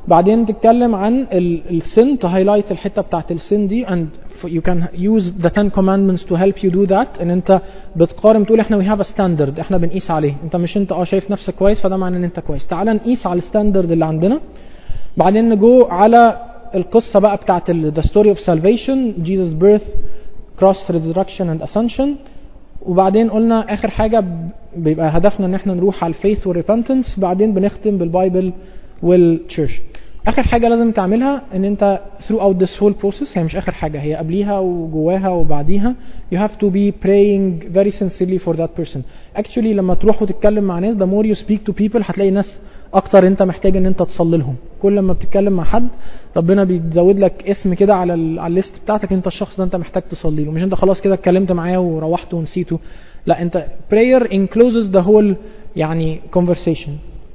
بعدين تتكلم عن السن تهايلايت الحته بتاعت السن دي and you can use the ten commandments to help you do that ان انت بتقارن بتقول احنا we have a standard احنا بنقيس عليه انت مش انت اه شايف نفسك كويس فده معناه ان انت كويس تعال نقيس على الستاندرد اللي عندنا بعدين نجو على القصة بقى بتاعت ال- the story of salvation Jesus birth cross resurrection and ascension وبعدين قلنا اخر حاجة ب- بيبقى هدفنا ان احنا نروح على الفيث والريبنتنس بعدين بنختم بالبايبل والتشيرش اخر حاجة لازم تعملها ان انت throughout this whole process هي مش اخر حاجة هي قبليها وجواها وبعديها you have to be praying very sincerely for that person actually لما تروح وتتكلم مع ناس the more you speak to people هتلاقي ناس اكتر انت محتاج ان انت تصلي لهم كل ما بتتكلم مع حد ربنا بيزود لك اسم كده على ال على الليست بتاعتك انت الشخص ده انت محتاج تصلي له مش انت خلاص كده اتكلمت معاه وروحت ونسيته لا انت prayer encloses the whole يعني conversation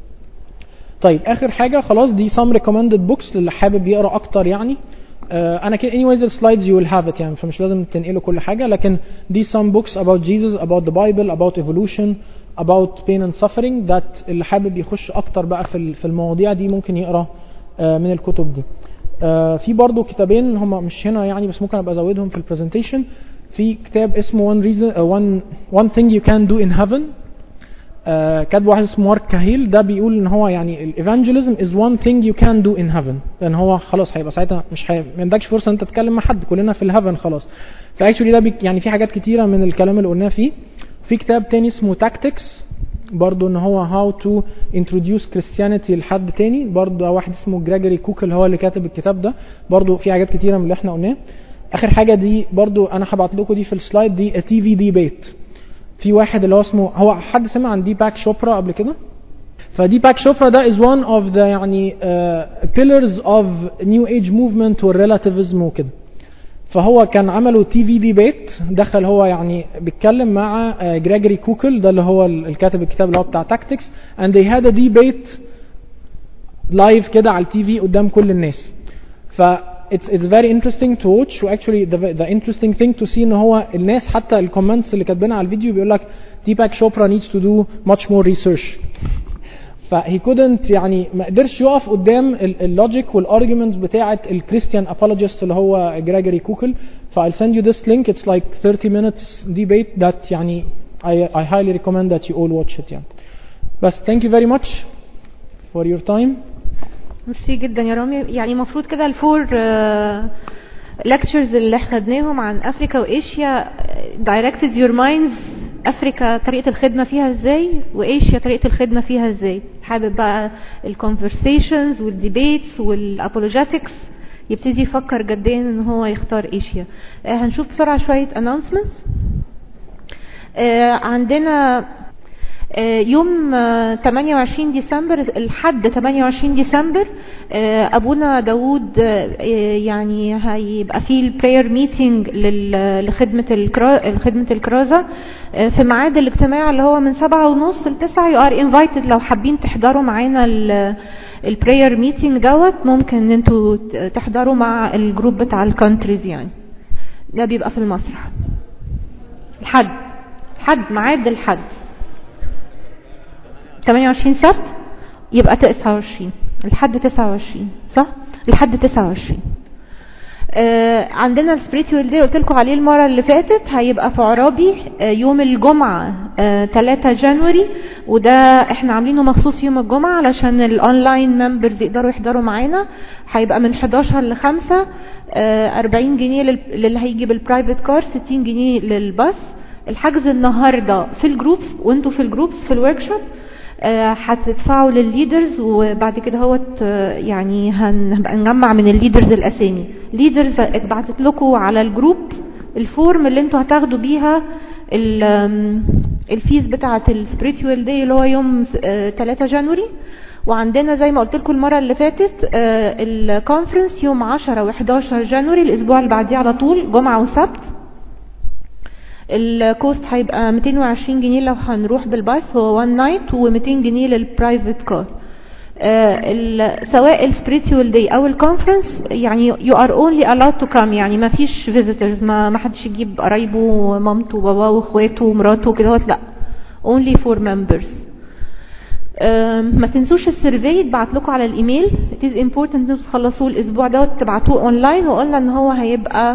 طيب اخر حاجه خلاص دي some recommended books للي حابب يقرا اكتر يعني آه انا كده anyways السلايدز you will have it يعني فمش لازم تنقلوا كل حاجه لكن دي some books about Jesus about the Bible about evolution about pain and suffering that اللي حابب يخش اكتر بقى في ال- في المواضيع دي ممكن يقرا آه من الكتب دي آه في برضو كتابين هم مش هنا يعني بس ممكن ابقى ازودهم في البرزنتيشن في كتاب اسمه one reason uh, one one thing you can do in heaven آه، كاتب واحد اسمه مارك كاهيل ده بيقول ان هو يعني الايفانجيليزم از وان ثينج يو كان دو ان هيفن لان هو خلاص هيبقى ساعتها مش هي... ما عندكش فرصه انت تتكلم مع حد كلنا في الهيفن خلاص فاكشولي ده بيك يعني في حاجات كتيره من الكلام اللي قلناه فيه في كتاب تاني اسمه تاكتكس برضو ان هو هاو تو انتروديوس كريستيانيتي لحد تاني برضو ده واحد اسمه جريجوري كوكل هو اللي كاتب الكتاب ده برضو في حاجات كتيره من اللي احنا قلناه اخر حاجه دي برضو انا هبعت لكم دي في السلايد دي تي في ديبيت في واحد اللي هو اسمه هو حد سمع عن ديباك شوبرا قبل كده فديباك شوبرا ده is one of the يعني uh, pillars of new age movement والريلاتيفيزم وكده فهو كان عملوا تي في ديبيت دخل هو يعني بيتكلم مع جريجوري كوكل ده اللي هو ال- الكاتب الكتاب اللي هو بتاع تاكتكس and they had a debate لايف كده على التي في قدام كل الناس ف it's it's very interesting to watch و actually the the interesting thing to see ان هو الناس حتى الكومنتس اللي كاتبينها على الفيديو بيقول لك ديباك شوبرا needs to do much more research ف he couldn't يعني ما قدرش يقف قدام اللوجيك والارجيومنتس بتاعه الكريستيان apologist اللي هو جريجوري كوكل ف I'll send you this link it's like 30 minutes debate that يعني I, I highly recommend that you all watch it يعني بس thank you very much for your time ميرسي جدا يا رامي يعني المفروض كده الفور لكتشرز اللي احنا خدناهم عن افريكا وايشيا directed your minds افريكا طريقه الخدمه فيها ازاي وايشيا طريقه الخدمه فيها ازاي حابب بقى الكونفرسيشنز والديبيتس والابولوجيتكس يبتدي يفكر جديا ان هو يختار ايشيا آه، هنشوف بسرعه شويه announcements آه، عندنا آه، يوم آه، 28 ديسمبر الحد 28 ديسمبر آه، ابونا داوود آه، آه، يعني هيبقى فيه البراير ميتنج لخدمه الكرا- خدمه الكرازه آه، في ميعاد الاجتماع اللي هو من سبعة ونص لتسعة يو ار انفايتد لو حابين تحضروا معانا البراير ميتنج دوت ممكن ان انتوا ت- تحضروا مع الجروب بتاع الكونتريز يعني ده بيبقى في المسرح الحد حد ميعاد الحد 28 سبت يبقى 29 لحد 29 صح لحد 29 آه عندنا السبريتوال دي قلت لكم عليه المره اللي فاتت هيبقى في عرابي آه يوم الجمعه آه 3 جانوري وده احنا عاملينه مخصوص يوم الجمعه علشان الاونلاين ممبرز يقدروا يحضروا معانا هيبقى من 11 ل 5 آه 40 جنيه لل- للي هيجي بالبرايفت كار 60 جنيه للباص الحجز النهارده في الجروبس وانتوا في الجروبس في الورك شوب آه، هتدفعوا للليدرز وبعد كده هوت آه، يعني هنبقى نجمع من الليدرز الاسامي ليدرز اتبعتت لكم على الجروب الفورم اللي انتوا هتاخدوا بيها ال- آم، الفيز بتاعه السبريتوال داي اللي هو يوم آه، 3 جانوري وعندنا زي ما قلت لكم المره اللي فاتت الكونفرنس يوم 10 و11 جانوري الاسبوع اللي بعديه على طول جمعه وسبت الكوست هيبقى 220 جنيه لو هنروح بالباص هو وان نايت و200 جنيه للبرايفت كار سواء السبريتوال داي او الكونفرنس يعني يو ار اونلي allowed to come يعني ما فيش فيزيتورز ما ما حدش يجيب قرايبه ومامته وباباه واخواته ومراته وكده لا only for members ما تنسوش السيرفي يتبعت لكم على الايميل it is important انكم تخلصوه الاسبوع ده وتبعتوه اونلاين وقلنا ان هو هيبقى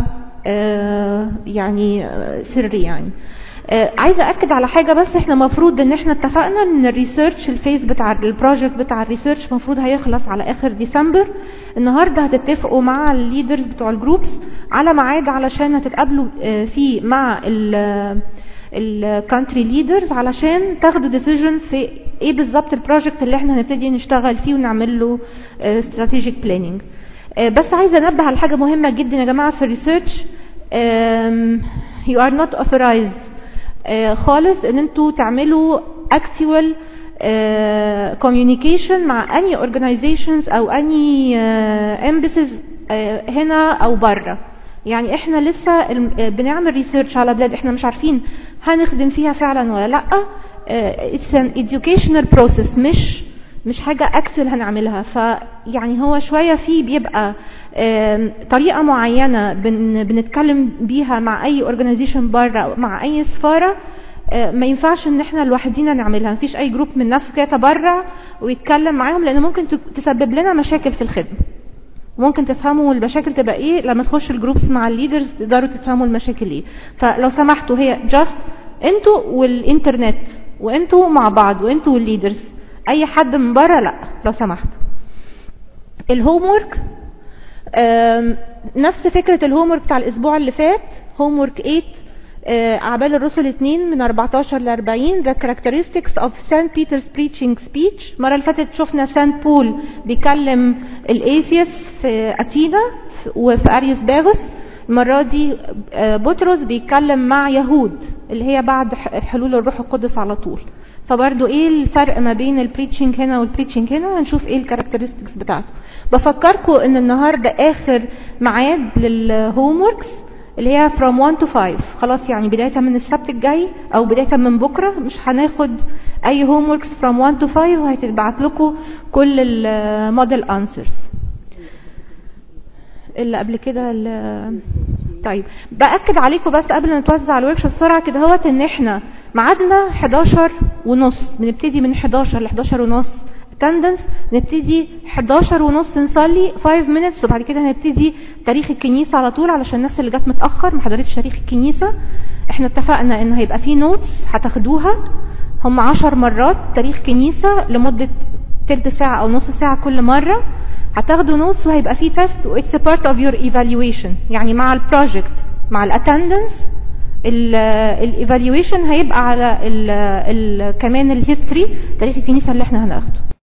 يعني سري يعني عايزه اكد على حاجه بس احنا مفروض ان احنا اتفقنا ان الريسيرش الفيز بتاع البروجكت بتاع الريسيرش مفروض هيخلص على اخر ديسمبر النهارده هتتفقوا مع الليدرز بتوع الجروبس على ميعاد علشان هتتقابلوا فيه مع الكانتري ليدرز علشان تاخدوا ديسيجن في ايه بالظبط البروجكت اللي احنا هنبتدي نشتغل فيه ونعمل له استراتيجيك بلاننج بس عايزه انبه على حاجه مهمه جدا يا جماعه في الريسيرش you are not authorized خالص ان انتوا تعملوا actual communication مع any organizations او any embassies هنا او بره يعني احنا لسه بنعمل ريسيرش على بلاد احنا مش عارفين هنخدم فيها فعلا ولا لا it's an educational process مش مش حاجة اكتوال هنعملها فيعني هو شوية فيه بيبقى طريقة معينة بن بنتكلم بيها مع اي organization بره مع اي سفارة ما ينفعش ان احنا لوحدينا نعملها مفيش اي جروب من نفسه كده يتبرع ويتكلم معاهم لان ممكن تسبب لنا مشاكل في الخدمة ممكن تفهموا المشاكل تبقى ايه لما تخش الجروبس مع الليدرز تقدروا تفهموا المشاكل ايه فلو سمحتوا هي جاست انتوا والانترنت وانتوا مع بعض وانتوا والليدرز اي حد من بره لا لو سمحت الهوم ورك نفس فكرة الهوم ورك بتاع الاسبوع اللي فات هوم ورك 8 اعمال الرسل 2 من 14 ل 40 the characteristics of St. Peter's preaching speech المره اللي فاتت شفنا سانت بول بيكلم الايثيس في اتينا وفي اريس باغوس المرة دي بطرس بيتكلم مع يهود اللي هي بعد حلول الروح القدس على طول فبرضو ايه الفرق ما بين البريتشنج هنا والبريتشنج هنا هنشوف ايه الكاركترستكس بتاعته بفكركم ان النهاردة اخر ميعاد للهوم وركس اللي هي from 1 to 5 خلاص يعني بداية من السبت الجاي او بداية من بكرة مش هناخد اي هوم وركس from 1 to 5 وهتتبعت لكم كل الموديل انسرز اللي قبل كده طيب باكد عليكم بس قبل ما نتوزع الوركشوب بسرعه كده اهوت ان احنا ميعادنا 11 ونص بنبتدي من 11 ل 11 ونص اتندنس نبتدي 11 ونص نصلي 5 minutes وبعد كده هنبتدي تاريخ الكنيسة على طول علشان الناس اللي جت متأخر ما حضرتش تاريخ الكنيسة احنا اتفقنا ان هيبقى فيه نوتس هتاخدوها هم 10 مرات تاريخ كنيسة لمدة تلت ساعة او نص ساعة كل مرة هتاخدوا نوتس وهيبقى فيه تيست و it's a part of your evaluation يعني مع البروجكت مع الاتندنس الايفالويشن هيبقى على ال ال كمان الهيستوري تاريخ الكنيسة اللي احنا هناخده